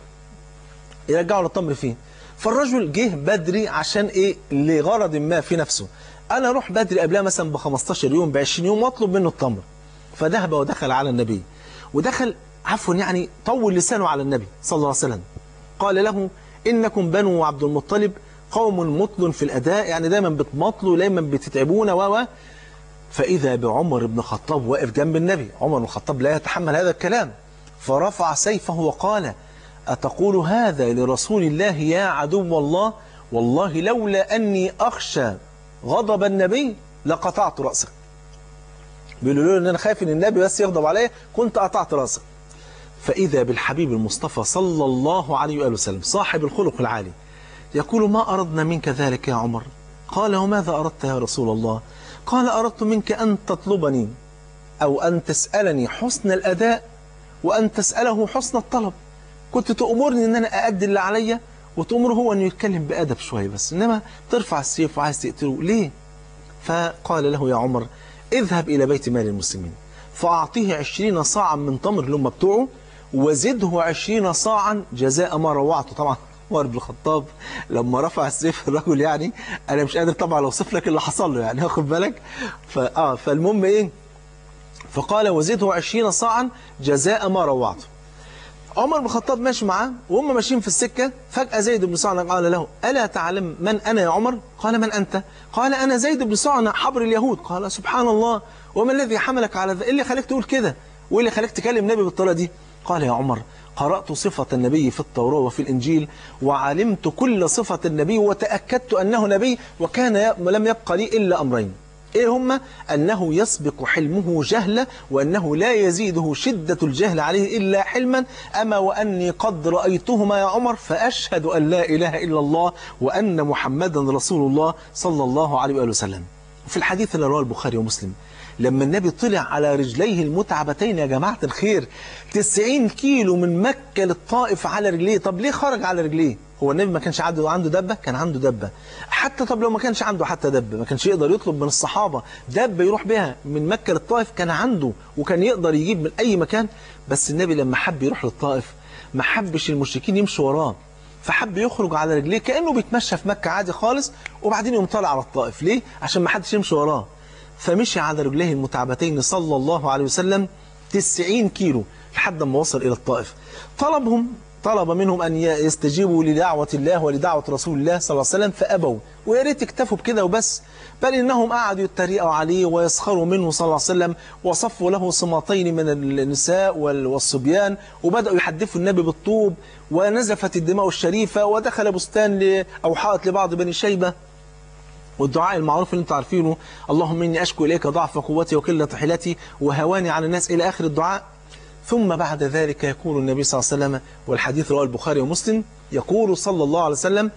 يرجعوا التمر فيه فالرجل جه بدري عشان ايه لغرض ما في نفسه انا اروح بدري قبلها مثلا ب 15 يوم ب 20 يوم واطلب منه التمر فذهب ودخل على النبي ودخل عفوا يعني طول لسانه على النبي صلى الله عليه وسلم قال له انكم بنو عبد المطلب قوم مطل في الاداء يعني دايما بتمطلوا دايما بتتعبونا و و فاذا بعمر بن الخطاب واقف جنب النبي عمر بن الخطاب لا يتحمل هذا الكلام فرفع سيفه وقال أتقول هذا لرسول الله يا عدو الله والله لولا أني أخشى غضب النبي لقطعت رأسك بيقولوا له ان انا خايف ان النبي بس يغضب عليا كنت قطعت راسك فاذا بالحبيب المصطفى صلى الله عليه واله وسلم صاحب الخلق العالي يقول ما اردنا منك ذلك يا عمر قال وماذا اردت يا رسول الله قال اردت منك ان تطلبني او ان تسالني حسن الاداء وان تساله حسن الطلب كنت تأمرني ان انا اادي اللي عليا وتأمره هو انه يتكلم بادب شويه بس انما ترفع السيف وعايز تقتله ليه فقال له يا عمر اذهب إلى بيت مال المسلمين فأعطيه عشرين صاعا من تمر اللي هم بتوعه وزده عشرين صاعا جزاء ما روعته طبعا عمر بن الخطاب لما رفع السيف الرجل يعني انا مش قادر طبعا اوصف لك اللي حصل له يعني واخد بالك فاه فالمهم ايه فقال وزده عشرين صاعا جزاء ما روعته عمر بن الخطاب ماشي معاه وهم ماشيين في السكة فجأة زيد بن سعنة قال له ألا تعلم من أنا يا عمر قال من أنت قال أنا زيد بن سعنة حبر اليهود قال سبحان الله وما الذي حملك على ذا إيه اللي خليك تقول كده وإيه اللي خليك تكلم النبي بالطريقة دي قال يا عمر قرأت صفة النبي في التوراة وفي الإنجيل وعلمت كل صفة النبي وتأكدت أنه نبي وكان ي- لم يبقى لي إلا أمرين إيه هما؟ أنه يسبق حلمه جهلا وأنه لا يزيده شدة الجهل عليه إلا حلما أما وأني قد رأيتهما يا عمر فأشهد أن لا إله إلا الله وأن محمدا رسول الله صلى الله عليه وآله وسلم وفي الحديث اللي رواه البخاري ومسلم لما النبي طلع على رجليه المتعبتين يا جماعة الخير 90 كيلو من مكة للطائف على رجليه طب ليه خرج على رجليه هو النبي ما كانش عنده عنده دبة كان عنده دبة حتى طب لو ما كانش عنده حتى دبة ما كانش يقدر يطلب من الصحابة دبة يروح بها من مكة للطائف كان عنده وكان يقدر يجيب من أي مكان بس النبي لما حب يروح للطائف ما حبش المشركين يمشوا وراه فحب يخرج على رجليه كأنه بيتمشى في مكة عادي خالص وبعدين يقوم طالع على الطائف ليه؟ عشان ما حدش يمشي وراه فمشي على رجليه المتعبتين صلى الله عليه وسلم 90 كيلو لحد ما وصل إلى الطائف طلبهم طلب منهم أن يستجيبوا لدعوة الله ولدعوة رسول الله صلى الله عليه وسلم فأبوا ويا ريت اكتفوا بكده وبس بل إنهم قعدوا يتريقوا عليه ويسخروا منه صلى الله عليه وسلم وصفوا له صماتين من النساء وال- والصبيان وبدأوا يحدفوا النبي بالطوب ونزفت الدماء الشريفة ودخل بستان ل- أو حائط لبعض بني شيبة والدعاء المعروف اللي انتم عارفينه اللهم اني اشكو اليك ضعف قوتي وقله حيلتي وهواني على الناس الى اخر الدعاء ثم بعد ذلك يقول النبي صلى الله عليه وسلم والحديث رواه البخاري ومسلم يقول صلى الله عليه وسلم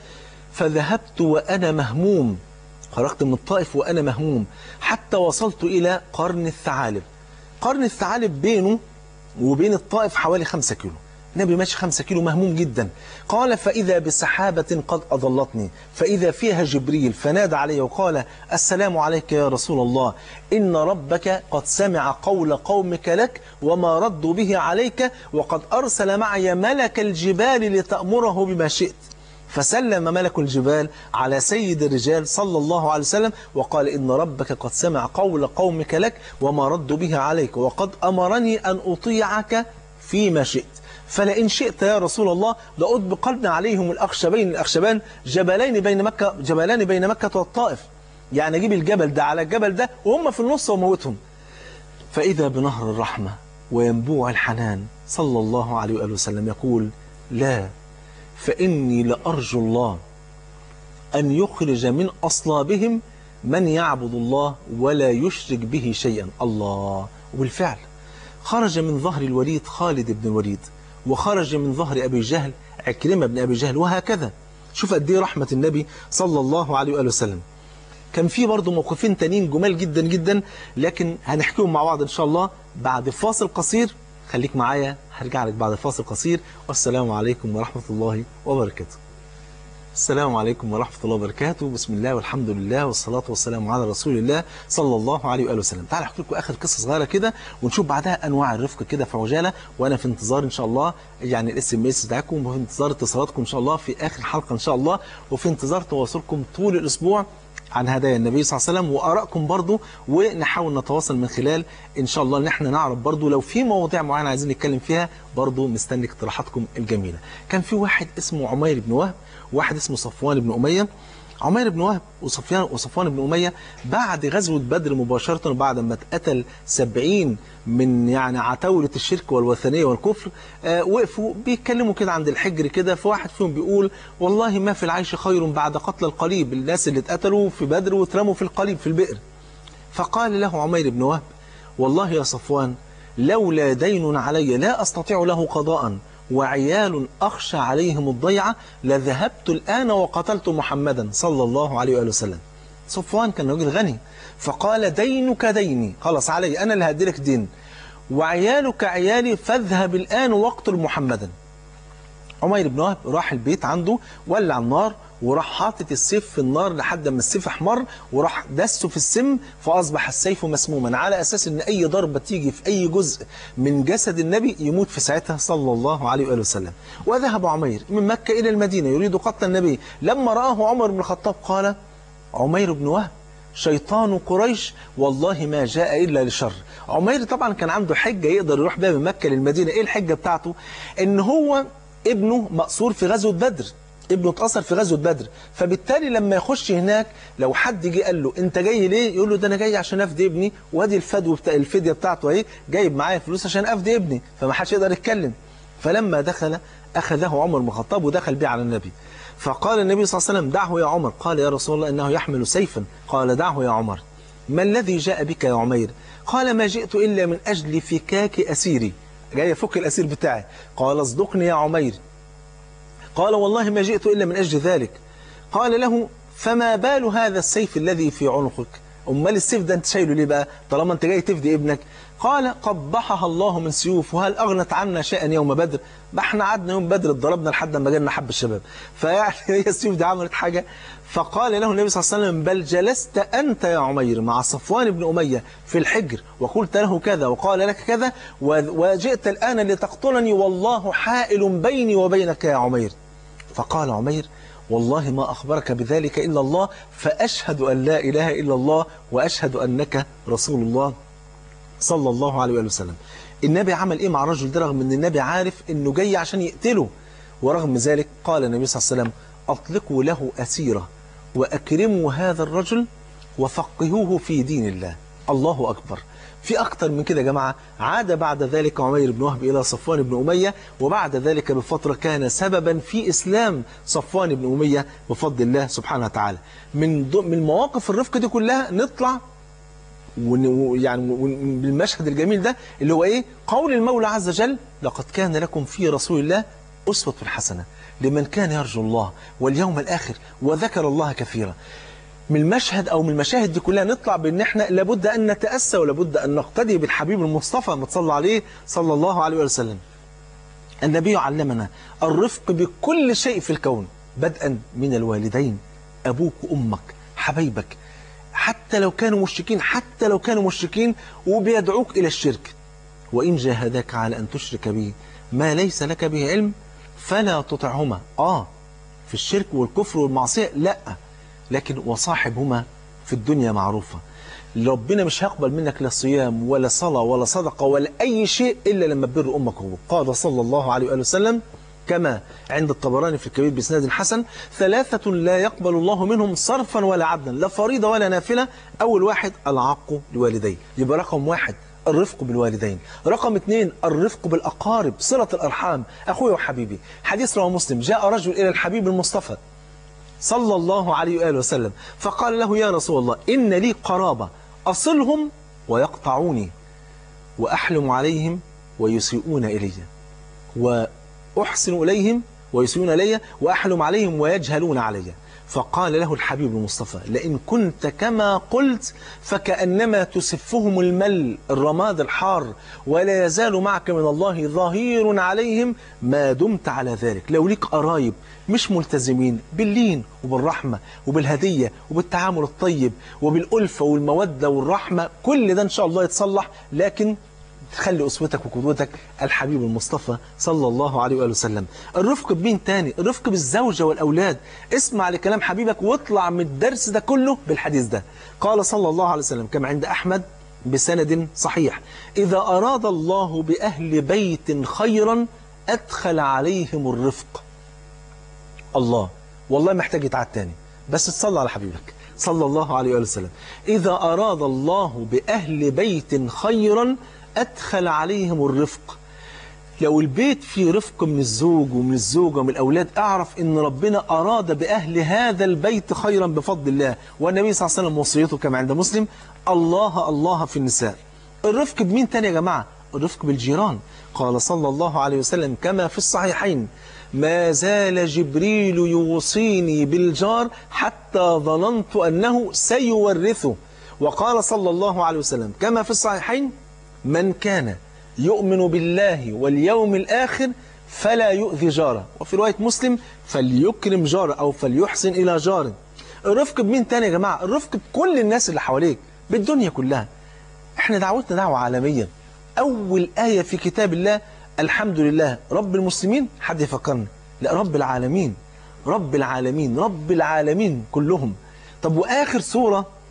فذهبت وانا مهموم خرجت من الطائف وانا مهموم حتى وصلت الى قرن الثعالب قرن الثعالب بينه وبين الطائف حوالي خمسة كيلو النبي ماشي خمسة كيلو مهموم جدا قال فإذا بسحابة قد أضلتني فإذا فيها جبريل فنادى علي وقال السلام عليك يا رسول الله إن ربك قد سمع قول قومك لك وما ردوا به عليك وقد أرسل معي ملك الجبال لتأمره بما شئت فسلم ملك الجبال على سيد الرجال صلى الله عليه وسلم وقال إن ربك قد سمع قول قومك لك وما ردوا به عليك وقد أمرني أن أطيعك فيما شئت فلئن شئت يا رسول الله لأطبقن عليهم الأخشبين الأخشبان جبلين بين مكة جبلان بين مكة والطائف يعني أجيب الجبل ده على الجبل ده وهم في النص وموتهم فإذا بنهر الرحمة وينبوع الحنان صلى الله عليه وآله وسلم يقول لا فإني لأرجو الله أن يخرج من أصلابهم من يعبد الله ولا يشرك به شيئا الله وبالفعل خرج من ظهر الوليد خالد بن الوليد وخرج من ظهر أبي جهل عكرمة بن أبي جهل وهكذا شوف قد ايه رحمة النبي صلى الله عليه وآله وسلم كان في برضه موقفين تانيين جمال جدا جدا لكن هنحكيهم مع بعض إن شاء الله بعد فاصل قصير خليك معايا هرجع لك بعد فاصل قصير والسلام عليكم ورحمة الله وبركاته السلام عليكم ورحمة الله وبركاته بسم الله والحمد لله والصلاة والسلام على رسول الله صلى الله عليه وآله وسلم تعالى أحكي لكم آخر قصة صغيرة كده ونشوف بعدها أنواع الرفق كده في عجالة وأنا في انتظار إن شاء الله يعني الاس ام اس بتاعكم وفي انتظار اتصالاتكم إن شاء الله في آخر حلقة إن شاء الله وفي انتظار تواصلكم طول الأسبوع عن هدايا النبي صلى الله عليه وسلم وآرائكم برضو ونحاول نتواصل من خلال إن شاء الله إن احنا نعرف برضو لو في مواضيع معينة عايزين نتكلم فيها برضو مستني اقتراحاتكم الجميلة كان في واحد اسمه عمير بن وهب وواحد اسمه صفوان بن أمية عمير بن وهب وصفيان وصفوان بن أمية بعد غزوة بدر مباشرة وبعد ما اتقتل سبعين من يعني عتاولة الشرك والوثنية والكفر آه وقفوا بيتكلموا كده عند الحجر كده فواحد فيهم بيقول والله ما في العيش خير بعد قتل القليب الناس اللي اتقتلوا في بدر واترموا في القليب في البئر فقال له عمير بن وهب والله يا صفوان لولا دين علي لا أستطيع له قضاء وعيال أخشى عليهم الضيعة لذهبت الآن وقتلت محمدا صلى الله عليه وآله وسلم صفوان كان راجل غني فقال دينك ديني خلاص علي أنا اللي هديلك دين وعيالك عيالي فاذهب الآن واقتل محمدا عمير بن وهب راح البيت عنده ولع النار وراح حاطط السيف في النار لحد ما السيف احمر وراح دسه في السم فاصبح السيف مسموما على اساس ان اي ضربه تيجي في اي جزء من جسد النبي يموت في ساعتها صلى الله عليه واله وسلم وذهب عمير من مكه الى المدينه يريد قتل النبي لما راه عمر بن الخطاب قال عمير بن وهب شيطان قريش والله ما جاء إلا لشر عمير طبعا كان عنده حجة يقدر يروح بها من مكة للمدينة إيه الحجة بتاعته إن هو ابنه مقصور في غزوة بدر ابنه اتأثر في غزوة بدر فبالتالي لما يخش هناك لو حد جه قال له انت جاي ليه يقول له ده انا جاي عشان افدي ابني وادي الفدو بتاع الفدية بتاعته اهي جايب معايا فلوس عشان افدي ابني فما حدش يقدر يتكلم فلما دخل اخذه عمر بن الخطاب ودخل به على النبي فقال النبي صلى الله عليه وسلم دعه يا عمر قال يا رسول الله انه يحمل سيفا قال دعه يا عمر ما الذي جاء بك يا عمير قال ما جئت الا من اجل فكاك اسيري جاي افك الاسير بتاعي قال اصدقني يا عمير قال والله ما جئت إلا من أجل ذلك قال له فما بال هذا السيف الذي في عنقك أمال السيف ده أنت شايله ليه بقى طالما أنت جاي تفدي ابنك قال قبحها الله من سيوف وهل أغنت عنا شيئا يوم بدر ما احنا قعدنا يوم بدر اتضربنا لحد ما جالنا حب الشباب فيعني هي السيوف دي عملت حاجة فقال له النبي صلى الله عليه وسلم بل جلست أنت يا عمير مع صفوان بن أمية في الحجر وقلت له كذا وقال لك كذا وجئت الآن لتقتلني والله حائل بيني وبينك يا عمير فقال عمير والله ما أخبرك بذلك إلا الله فأشهد أن لا إله إلا الله وأشهد أنك رسول الله صلى الله عليه وآله وسلم النبي عمل إيه مع الرجل ده رغم أن النبي عارف أنه جاي عشان يقتله ورغم ذلك قال النبي صلى الله عليه وسلم أطلقوا له أسيرة وأكرموا هذا الرجل وفقهوه في دين الله الله أكبر في أكتر من كده يا جماعة عاد بعد ذلك عمير بن وهب إلى صفوان بن أمية وبعد ذلك بفترة كان سببا في إسلام صفوان بن أمية بفضل الله سبحانه وتعالى من من مواقف الرفق دي كلها نطلع يعني بالمشهد الجميل ده اللي هو إيه قول المولى عز وجل لقد كان لكم في رسول الله أسوة حسنة لمن كان يرجو الله واليوم الآخر وذكر الله كثيرا من المشهد أو من المشاهد دي كلها نطلع بأن احنا لابد أن نتأسى ولابد أن نقتدي بالحبيب المصطفى ما تصلى عليه صلى الله عليه وسلم النبي علمنا الرفق بكل شيء في الكون بدءا من الوالدين أبوك وأمك حبايبك حتى لو كانوا مشركين حتى لو كانوا مشركين وبيدعوك إلى الشرك وإن جاهداك على أن تشرك به ما ليس لك به علم فلا تطعهما آه في الشرك والكفر والمعصية لأ لكن وصاحبهما في الدنيا معروفة ربنا مش هيقبل منك لا صيام ولا صلاة ولا صدقة ولا أي شيء إلا لما تبر أمك وأبوك قال صلى الله عليه وآله وسلم كما عند الطبراني في الكبير بإسناد حسن ثلاثة لا يقبل الله منهم صرفا ولا عدلا لا فريضة ولا نافلة أول واحد العق لوالديه يبقى رقم واحد الرفق بالوالدين رقم اثنين الرفق بالأقارب صلة الأرحام أخوي وحبيبي حديث رواه مسلم جاء رجل إلى الحبيب المصطفى صلى الله عليه وآله وسلم فقال له يا رسول الله إن لي قرابة أصلهم ويقطعوني وأحلم عليهم ويسيئون إلي وأحسن إليهم ويسيئون إلي وأحلم عليهم ويجهلون علي فقال له الحبيب المصطفى لئن كنت كما قلت فكأنما تسفهم المل الرماد الحار ولا يزال معك من الله ظهير عليهم ما دمت على ذلك لو ليك قرايب مش ملتزمين باللين وبالرحمة وبالهدية وبالتعامل الطيب وبالألفة والمودة والرحمة كل ده إن شاء الله يتصلح لكن تخلي أسوتك وقدوتك الحبيب المصطفى صلى الله عليه وآله وسلم الرفق بمين تاني الرفق بالزوجة والأولاد اسمع لكلام حبيبك واطلع من الدرس ده كله بالحديث ده قال صلى الله عليه وسلم كما عند أحمد بسند صحيح إذا أراد الله بأهل بيت خيرا أدخل عليهم الرفق الله والله محتاج يتعاد تاني بس تصلى على حبيبك صلى الله عليه وآله وسلم إذا أراد الله بأهل بيت خيرا أدخل عليهم الرفق لو البيت فيه رفق من الزوج ومن الزوجة ومن الأولاد أعرف أن ربنا أراد بأهل هذا البيت خيرا بفضل الله والنبي صلى الله عليه وسلم وصيته كما عند مسلم الله الله في النساء الرفق بمين تاني يا جماعة الرفق بالجيران قال صلى الله عليه وسلم كما في الصحيحين ما زال جبريل يوصيني بالجار حتى ظننت أنه سيورثه وقال صلى الله عليه وسلم كما في الصحيحين من كان يؤمن بالله واليوم الآخر فلا يؤذي جاره وفي رواية مسلم فليكرم جاره أو فليحسن إلى جاره الرفق بمين تاني يا جماعة الرفق بكل الناس اللي حواليك بالدنيا كلها احنا دعوتنا دعوة عالمية أول آية في كتاب الله الحمد لله رب المسلمين حد يفكرنا لا رب العالمين رب العالمين رب العالمين كلهم طب وآخر سورة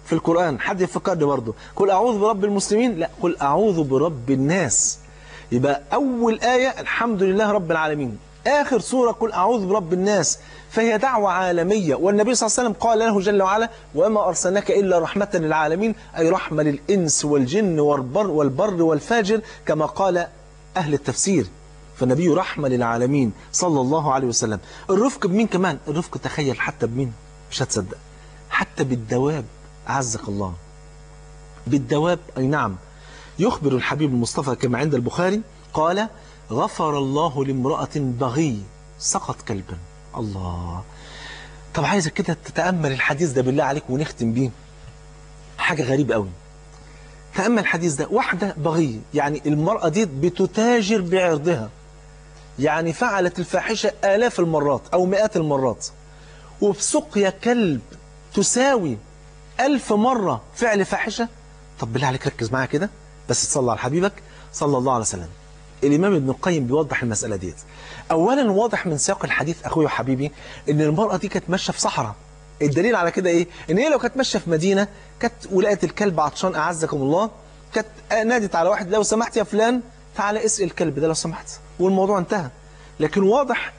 في القرآن حد يفكرني برضه قل أعوذ برب المسلمين لا قل أعوذ برب الناس يبقى أول آية الحمد لله رب العالمين آخر سورة قل أعوذ برب الناس فهي دعوة عالمية والنبي صلى الله عليه وسلم قال له جل وعلا وما أرسلناك إلا رحمة للعالمين أي رحمة للإنس والجن والبر, والبر والفاجر كما قال أهل التفسير فالنبي رحمة للعالمين صلى الله عليه وسلم الرفق بمين كمان الرفق تخيل حتى بمين مش هتصدق حتى بالدواب أعزك الله بالدواب أي نعم يخبر الحبيب المصطفى كما عند البخاري قال غفر الله لامرأة بغي سقط كلبا الله طب عايزك كده تتأمل الحديث ده بالله عليك ونختم بيه حاجة غريبة قوي تأمل الحديث ده واحدة بغي يعني المرأة دي بتتاجر بعرضها يعني فعلت الفاحشة آلاف المرات أو مئات المرات وبسقيا كلب تساوي ألف مرة فعل فاحشة طب بالله عليك ركز معايا كده بس تصلى على حبيبك صلى الله عليه وسلم الإمام ابن القيم بيوضح المسألة ديت أولا واضح من سياق الحديث أخوي وحبيبي إن المرأة دي كانت ماشية في صحراء الدليل على كده إيه إن هي لو كانت ماشية في مدينة كانت ولقت الكلب عطشان أعزكم الله كانت نادت على واحد لو سمحت يا فلان تعالى اسقي الكلب ده لو سمحت والموضوع انتهى لكن واضح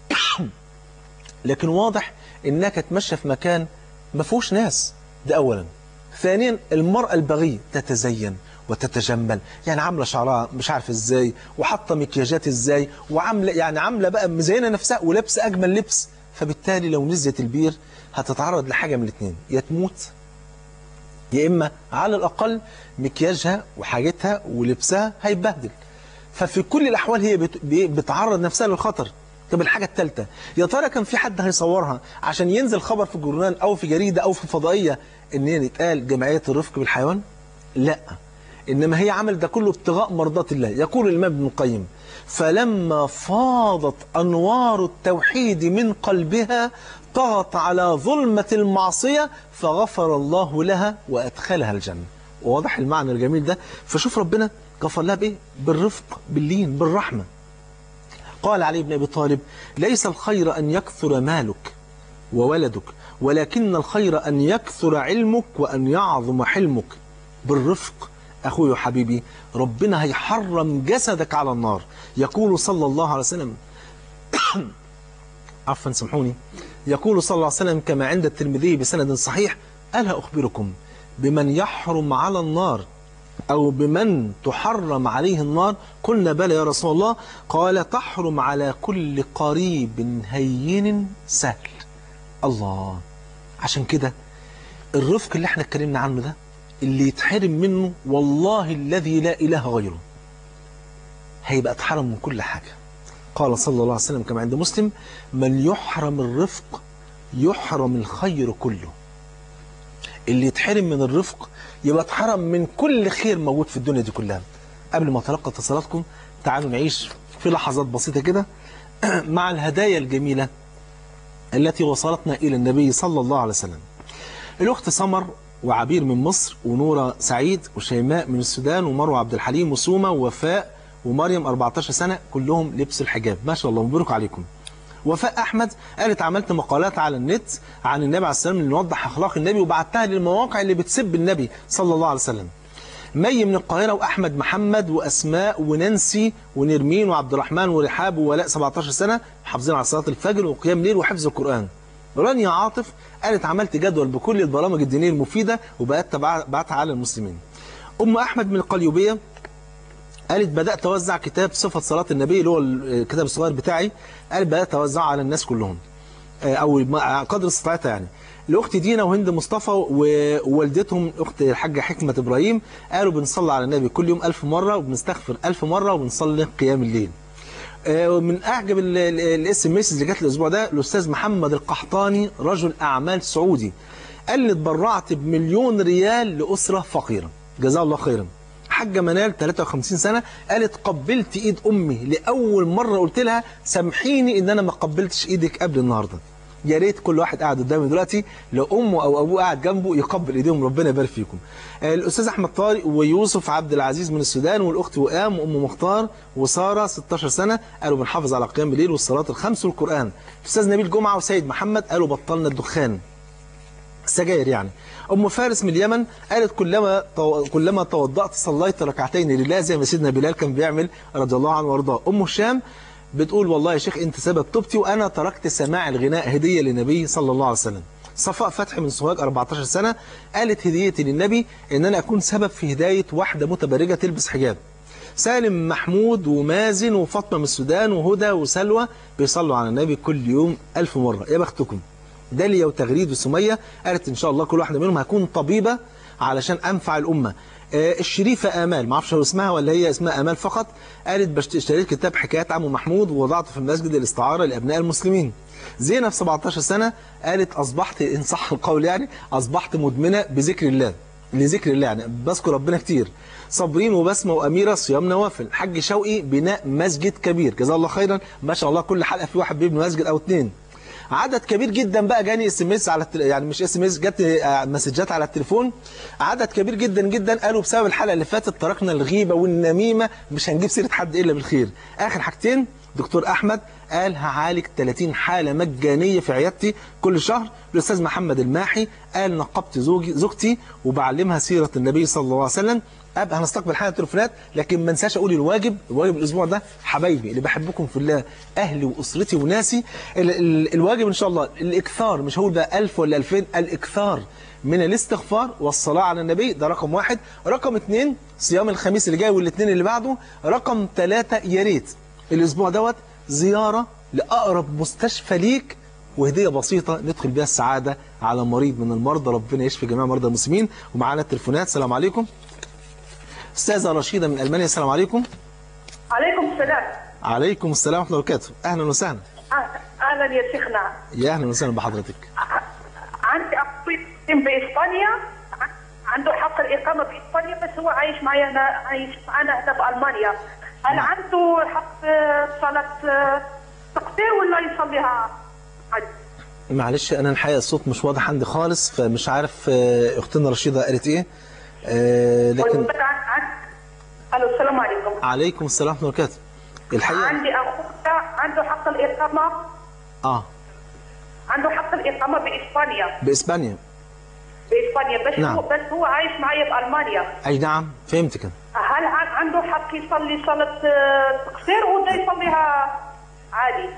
لكن واضح إنها كانت ماشية في مكان ما فيهوش ناس ده أولا ثانيا المرأة البغية تتزين وتتجمل يعني عاملة شعرها مش عارف ازاي وحاطه مكياجات ازاي وعاملة يعني عاملة بقى مزينة نفسها ولابسة أجمل لبس فبالتالي لو نزلت البير هتتعرض لحاجة من الاثنين يا تموت يا إما على الأقل مكياجها وحاجتها ولبسها هيبهدل ففي كل الأحوال هي بت- بتعرض نفسها للخطر طب الحاجة الثالثة يا ترى كان في حد هيصورها عشان ينزل خبر في جورنال أو في جريدة أو في فضائية إن هي يتقال جمعية الرفق بالحيوان؟ لا إنما هي عمل ده كله ابتغاء مرضات الله يقول الإمام ابن القيم فلما فاضت أنوار التوحيد من قلبها طغت على ظلمة المعصية فغفر الله لها وأدخلها الجنة وواضح المعنى الجميل ده فشوف ربنا غفر لها بإيه؟ بالرفق باللين بالرحمة قال علي بن أبي طالب ليس الخير أن يكثر مالك وولدك ولكن الخير أن يكثر علمك وأن يعظم حلمك بالرفق أخوي وحبيبي ربنا هيحرم جسدك على النار يقول صلى الله عليه وسلم عفوا سامحوني يقول صلى الله عليه وسلم كما عند الترمذي بسند صحيح ألا أخبركم بمن يحرم على النار أو بمن تحرم عليه النار قلنا بلى يا رسول الله قال تحرم على كل قريب هين سهل الله عشان كده الرفق اللي احنا اتكلمنا عنه ده اللي يتحرم منه والله الذي لا إله غيره هيبقى اتحرم من كل حاجة قال صلى الله عليه وسلم كما عند مسلم من يحرم الرفق يحرم الخير كله اللي يتحرم من الرفق يبقى اتحرم من كل خير موجود في الدنيا دي كلها قبل ما اتلقى اتصالاتكم تعالوا نعيش في لحظات بسيطة كده مع الهدايا الجميلة التي وصلتنا إلى النبي صلى الله عليه وسلم الأخت سمر وعبير من مصر ونورة سعيد وشيماء من السودان ومروة عبد الحليم وسومة ووفاء ومريم 14 سنة كلهم لبسوا الحجاب ما شاء الله مبروك عليكم وفاء أحمد قالت عملت مقالات على النت عن النبي عليه السلام اللي نوضح أخلاق النبي وبعتها للمواقع اللي بتسب النبي صلى الله عليه وسلم مي من القاهرة وأحمد محمد وأسماء ونانسي ونرمين وعبد الرحمن ورحاب وولاء 17 سنة حافظين على صلاة الفجر وقيام ليل وحفظ القرآن رانيا عاطف قالت عملت جدول بكل البرامج الدينية المفيدة وبقت بعتها على المسلمين أم أحمد من القليوبية قالت بدأت أوزع كتاب صفة صلاة النبي اللي هو الكتاب الصغير بتاعي قالت بدأت أوزعه على الناس كلهم أو قدر استطاعتها يعني الأخت دينا وهند مصطفى ووالدتهم الأخت الحاجة حكمة إبراهيم قالوا بنصلي على النبي كل يوم ألف مرة وبنستغفر ألف مرة وبنصلي قيام الليل من أعجب الاس ام اس اللي جات الأسبوع ده الأستاذ محمد القحطاني رجل أعمال سعودي قال لي اتبرعت بمليون ريال لأسرة فقيرة جزاه الله خيرا حاجة منال 53 سنة قالت قبلت ايد امي لأول مرة قلت لها سامحيني ان انا ما قبلتش ايدك قبل النهاردة يا ريت كل واحد قاعد قدامي دلوقتي لو امه او ابوه قاعد جنبه يقبل ايديهم ربنا يبارك فيكم الاستاذ احمد طارق ويوسف عبد العزيز من السودان والاخت وئام وام مختار وساره 16 سنه قالوا بنحافظ على قيام الليل والصلاه الخمس والقران الاستاذ نبيل جمعه وسيد محمد قالوا بطلنا الدخان سجاير يعني ام فارس من اليمن قالت كلما تو... كلما توضأت صليت ركعتين لله زي ما سيدنا بلال كان بيعمل رضي الله عنه وارضاه ام هشام بتقول والله يا شيخ انت سبب توبتي وانا تركت سماع الغناء هديه للنبي صلى الله عليه وسلم صفاء فتحي من سوهاج 14 سنه قالت هديتي للنبي ان انا اكون سبب في هدايه واحده متبرجه تلبس حجاب سالم محمود ومازن وفاطمه من السودان وهدى وسلوى بيصلوا على النبي كل يوم ألف مره يا بختكم داليا وتغريد وسميه قالت ان شاء الله كل واحده منهم هكون طبيبه علشان انفع الامه آه، الشريفه امال ما اعرفش هو اسمها ولا هي اسمها امال فقط قالت بشت- اشتريت كتاب حكايات عمو محمود ووضعته في المسجد الاستعاره لابناء المسلمين زينب 17 سنه قالت اصبحت ان صح القول يعني اصبحت مدمنه بذكر الله لذكر الله يعني بذكر ربنا كتير صابرين وبسمه واميره صيام نوافل حج شوقي بناء مسجد كبير جزاه الله خيرا ما شاء الله كل حلقه في واحد بيبني مسجد او اتنين عدد كبير جدا بقى جاني اس ام اس على التل... يعني مش اس ام اس جت آه، مسجات على التليفون عدد كبير جدا جدا قالوا بسبب الحلقه اللي فاتت تركنا الغيبه والنميمه مش هنجيب سيره حد الا بالخير اخر حاجتين دكتور احمد قال هعالج 30 حاله مجانيه في عيادتي كل شهر الاستاذ محمد الماحي قال نقبت زوجي زوجتي وبعلمها سيره النبي صلى الله عليه وسلم ابقى هنستقبل حاله تليفونات لكن ما انساش اقول الواجب الواجب الاسبوع ده حبايبي اللي بحبكم في الله اهلي واسرتي وناسي ال ال الواجب ان شاء الله الاكثار مش هقول بقى 1000 ولا 2000 الاكثار من الاستغفار والصلاه على النبي ده رقم واحد رقم اثنين صيام الخميس اللي جاي والاثنين اللي بعده رقم ثلاثة يا ريت الاسبوع دوت زياره لاقرب مستشفى ليك وهديه بسيطه ندخل بيها السعاده على مريض من المرضى ربنا يشفي جميع مرضى المسلمين ومعانا التليفونات السلام عليكم استاذه رشيده من المانيا السلام عليكم عليكم السلام عليكم السلام ورحمه الله وبركاته اهلا وسهلا أه- اهلا يا شيخنا يا اهلا وسهلا بحضرتك ع- عندي اخوي باسبانيا ع- عنده حق الاقامه باسبانيا بس هو عايش معي انا عايش معنا هنا بالمانيا هل نعم. عنده حق آه، صلاه آه، تقدير ولا يصليها عادي؟ معلش انا الحقيقه الصوت مش واضح عندي خالص فمش عارف آه، اختنا رشيده قالت ايه آه، لكن ويقول عن عن الو السلام عليكم عليكم السلام ورحمه الله وبركاته الحقيقه عندي اخويا عنده حق الاقامه اه عنده حق الاقامه باسبانيا باسبانيا باسبانيا بس نعم. هو بس هو عايش معي بالمانيا اي نعم فهمتك أنا. هل عن- عنده حق يصلي صلاة آه، تقصير ولا يصليها عادي؟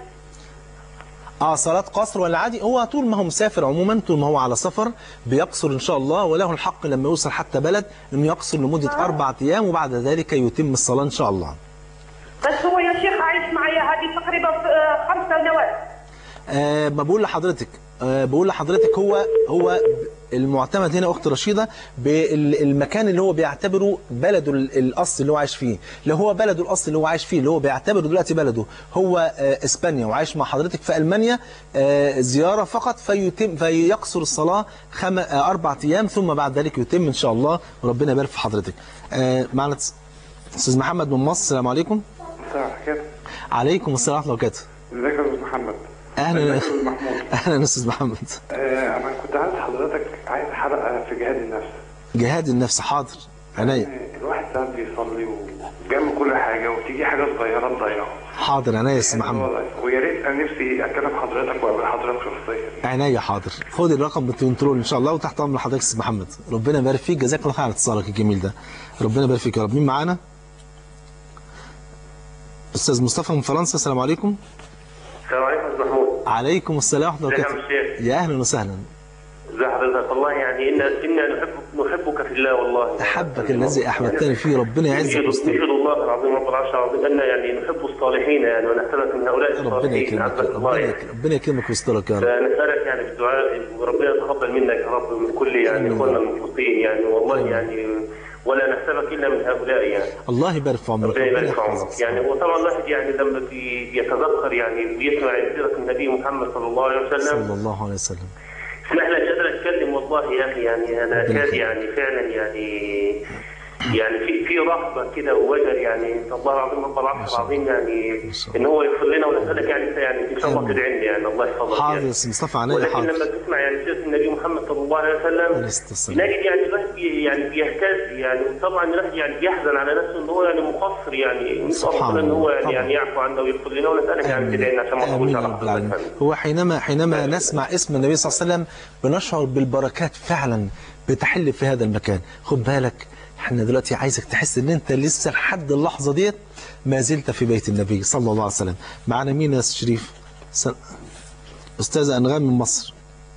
اه صلاة قصر ولا عادي هو طول ما هو مسافر عموما طول ما هو على سفر بيقصر ان شاء الله وله الحق لما يوصل حتى بلد انه يقصر لمدة اربع ايام وبعد ذلك يتم الصلاة ان شاء الله بس هو يا شيخ عايش معي هذه تقريبا آه، خمس سنوات آه ما بقول لحضرتك آه بقول لحضرتك هو هو المعتمد هنا اخت رشيده بالمكان اللي هو بيعتبره بلده ال- الاصل اللي هو عايش فيه لو هو بلده الاصل اللي هو عايش فيه اللي هو بيعتبره دلوقتي بلده هو آه اسبانيا وعايش مع حضرتك في المانيا آه زياره فقط فيتم فيقصر الصلاه خم... آه اربع ايام ثم بعد ذلك يتم ان شاء الله وربنا يبارك في حضرتك آه معنا استاذ محمد من مصر السلام عليكم مساء الخير عليكم السلام ورحمه الله وبركاته ازيك يا استاذ محمد اهلا ازيك يا استاذ محمود اهلا استاذ محمد آه انا كنت عايز حضرتك عايز حلقه في جهاد النفس جهاد النفس حاضر عينيا آه، الواحد ساعات بيصلي وبيعمل كل حاجه وتيجي حاجه صغيره تضيعه حاضر عينيا يا استاذ محمد ويا ريت انا نفسي اكلم حضرتك وقابل حضرتك شخصيا عينيا حاضر خد الرقم بالكنترول ان شاء الله وتحت امر حضرتك يا استاذ محمد ربنا يبارك فيك جزاك الله خير على اتصالك الجميل ده ربنا يبارك فيك يا رب مين معانا استاذ مصطفى من فرنسا السلام عليكم السلام عليكم استاذ محمود عليكم السلام ورحمه الله ازيك يا وبركاته عم الشيخ يا اهلا وسهلا ازي حضرتك والله يعني إنا إنا نحبك نحبك في الله والله احبك الذي احببتني فيه ربنا يعزك نشهد ويسترك نشهد الله العظيم رب العرش العظيم أن يعني نحب الصالحين يعني ونحسبك من هؤلاء ربنا الصالحين يكرمك عزك الله ربنا يعني يكرمك ربنا يكرمك ويسترك يا رب فنسألك يعني بالدعاء وربنا يتقبل منك يا رب ومن كل يعني آمين. إخواننا المخلصين يعني والله آمين. يعني ولا نحسبك إلا من هؤلاء يعني الله يبارك في عمرك ربنا ربنا يبارك في عمرك يحفظك يعني هو طبعا الواحد يعني لما بي- بيتذكر يعني بيسمع سيرة النبي محمد صلى الله عليه وسلم صلى الله عليه وسلم اسمح لي مش قادر اتكلم والله يا اخي يعني انا ربنا كاد يخليك. يعني فعلا يعني يعني في في رهبه كده ووجل يعني الله العظيم رب ما العرش شاء الله. العظيم يعني ما شاء الله. ان هو يغفر لنا ونسالك يعني انت يعني ان شاء الله آمين. تدعي لي يعني الله يحفظك حاضر يعني. يا استاذ مصطفى عينيا ولكن حاضر لما تسمع يعني سيره النبي محمد صلى الله عليه عليه وسلم الصلاة والسلام. نجد يعني الواحد بي- يعني بيهتز يعني وطبعا الواحد يعني بيحزن على نفسه ان هو يعني مقصر يعني نسال سبحان ربنا ان هو الله، يعني, طبعا. يعني يعفو عنا ويغفر لنا ونسالك يعني كده يعني عشان ما نطولش آمين يا على رب العالمين حضرتك هو حينما حينما نسمع اسم النبي صلى الله عليه وسلم بنشعر بالبركات فعلا بتحل في هذا المكان خد بالك احنا دلوقتي عايزك تحس ان انت لسه لحد اللحظه ديت ما زلت في بيت النبي صلى الله عليه وسلم معنا مين يا أستاذ شريف س- استاذه انغام من مصر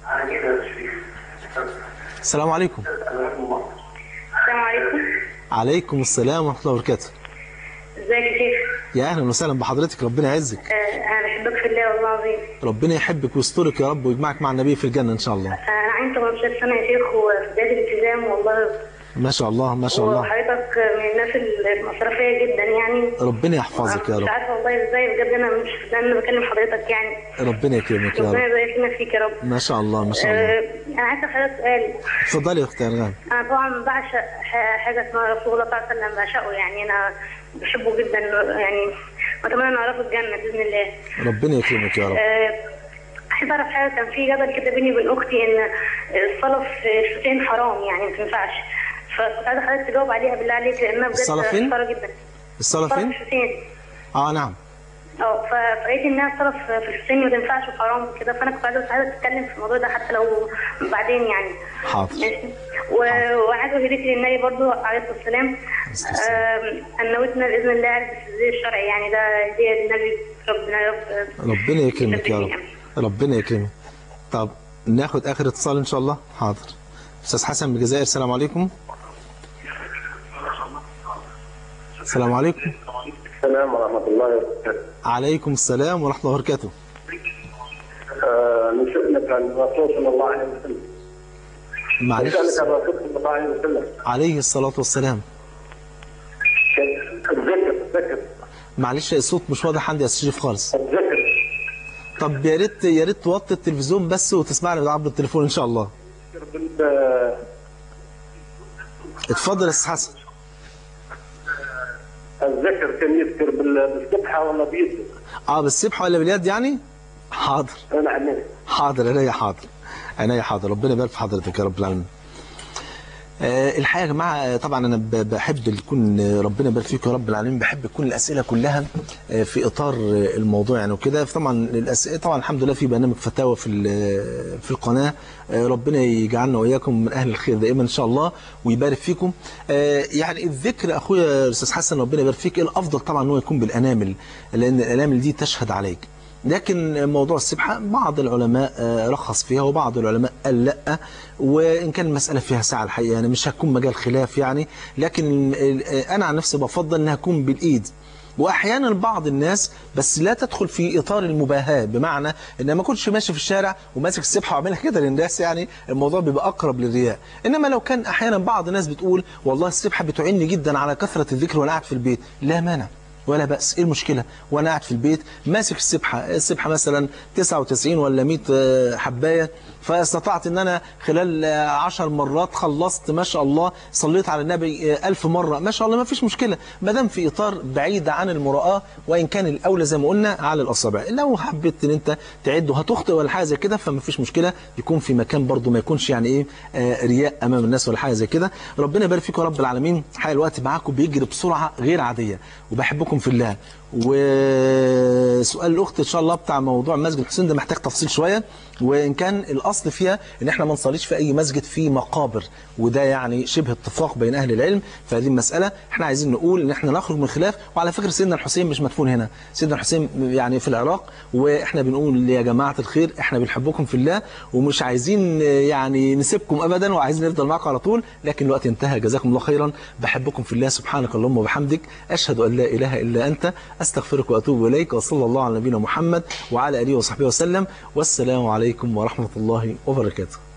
السلام عليكم السلام عليكم عليكم السلام ورحمه الله وبركاته ازيك يا شيخ يا اهلا وسهلا بحضرتك ربنا يعزك آه، انا بحبك في الله والله العظيم ربنا يحبك ويسترك يا رب ويجمعك مع النبي في الجنه ان شاء الله آه، انا عندي 18 سنه يا شيخ وفي بدايه الالتزام والله ما شاء الله ما شاء الله وحضرتك من الناس المصرفيه جدا يعني ربنا يحفظك يا أنا مش رب عارفه والله ازاي بجد انا مش لان انا بكلم حضرتك يعني ربنا يكرمك يا ربنا رب يبارك لنا فيك يا رب ما شاء الله ما شاء الله آه، انا عايزه اسالك سؤال اتفضلي يا اختي انغام انا طبعا بعشق ح- حاجه اسمها رسول الله صلى الله عليه وسلم بعشقه يعني انا بحبه جدا يعني واتمنى ان اعرفه الجنه باذن الله ربنا يكرمك يا رب آه، عايز اعرف حاجه كان في جدل كده بيني وبين اختي ان الصلاه في الحسين حرام يعني ما تنفعش فكنت عايزه حضرتك تجاوب عليها بالله عليك لانها بجد الصلاة فين؟ محتاره جدا الصلاة الصلاه في فين؟ الحسين اه نعم اه ف- فلقيت انها الصلاه في في الحسين ما تنفعش وحرام وكده فانا كنت عايزه عايزه اتكلم في الموضوع ده حتى لو بعدين يعني حاضر ماشي و- وعايزه اهديك للنبي برضو عليه الصلاه والسلام الصلاة والسلام. آم، ان نويتنا باذن الله عرف الزي الشرعي يعني ده هديه للنبي ربنا يا رب ربنا يكرمك يا رب يثبتني. ربنا يكرمك طب ناخد اخر اتصال ان شاء الله حاضر استاذ حسن من الجزائر السلام عليكم السلام عليكم السلام ورحمة الله وبركاته. عليكم السلام ورحمة الله وبركاته آه، نسألك عن الرسول صلى الله عليه وسلم. معلش نسألك عن الرسول صلى الله عليه وسلم. عليه الصلاة والسلام الذكر الذكر معلش الصوت مش واضح عندي يا استاذ شريف خالص الذكر طب يا ريت يا ريت توطي التلفزيون بس وتسمعني عبر التليفون ان شاء الله بال- آه، اتفضل يا استاذ حسن الذكر كان يذكر بال- بالسبحة ولا بيد اه بالسبحة ولا باليد يعني حاضر نعم حاضر عينيا حاضر عينيا حاضر ربنا يبارك في حضرتك يا رب العالمين آه، الحقيقه يا جماعه آه، طبعا انا ب- بحب يكون آه، ربنا يبارك فيك يا رب العالمين بحب تكون الاسئله كلها آه، في اطار آه، الموضوع يعني وكده طبعا الاسئله طبعا الحمد لله في برنامج فتاوى في ال- في القناه آه، ربنا يجعلنا واياكم من اهل الخير دائما ان شاء الله ويبارك فيكم آه، يعني الذكر اخويا الاستاذ حسن ربنا يبارك فيك الافضل طبعا ان هو يكون بالانامل لان الانامل دي تشهد عليك لكن موضوع السبحة بعض العلماء آه، رخص فيها وبعض العلماء قال لا وإن كان المسألة فيها ساعة الحقيقة يعني مش هتكون مجال خلاف يعني لكن آه، أنا عن نفسي بفضل أنها تكون بالإيد واحيانا بعض الناس بس لا تدخل في اطار المباهاه بمعنى ان ما كنتش ماشي في الشارع وماسك السبحه وعاملها كده للناس يعني الموضوع بيبقى اقرب للرياء انما لو كان احيانا بعض الناس بتقول والله السبحه بتعني جدا على كثره الذكر وانا قاعد في البيت لا مانع ولا بأس ايه المشكلة وانا قاعد في البيت ماسك السبحة السبحة مثلا 99 ولا 100 آه، حباية فاستطعت ان انا خلال آه، 10 مرات خلصت ما شاء الله صليت على النبي آه، 1000 مرة ما شاء الله ما فيش مشكلة ما دام في اطار بعيد عن المراءة وان كان الاولى زي ما قلنا على الاصابع لو حبيت ان انت تعد وهتخطئ ولا حاجة زي كده فما فيش مشكلة يكون في مكان برضو ما يكونش يعني ايه آه، رياء امام الناس ولا حاجة زي كده ربنا يبارك فيكم يا رب العالمين حقيقة الوقت معاكم بيجري بسرعة غير عادية وبحبكم في الله وسؤال الاخت ان شاء الله بتاع موضوع مسجد الحسين ده محتاج تفصيل شويه وان كان الاصل فيها ان احنا ما نصليش في اي مسجد فيه مقابر وده يعني شبه اتفاق بين اهل العلم فهذه المساله احنا عايزين نقول ان احنا نخرج من خلاف وعلى فكره سيدنا الحسين مش مدفون هنا سيدنا الحسين يعني في العراق واحنا بنقول يا جماعه الخير احنا بنحبكم في الله ومش عايزين يعني نسيبكم ابدا وعايزين نفضل معاكم على طول لكن الوقت انتهى جزاكم الله خيرا بحبكم في الله سبحانك اللهم وبحمدك اشهد ان لا اله الا انت استغفرك واتوب اليك وصلى الله على نبينا محمد وعلى اله وصحبه وسلم والسلام عليكم ورحمه الله وبركاته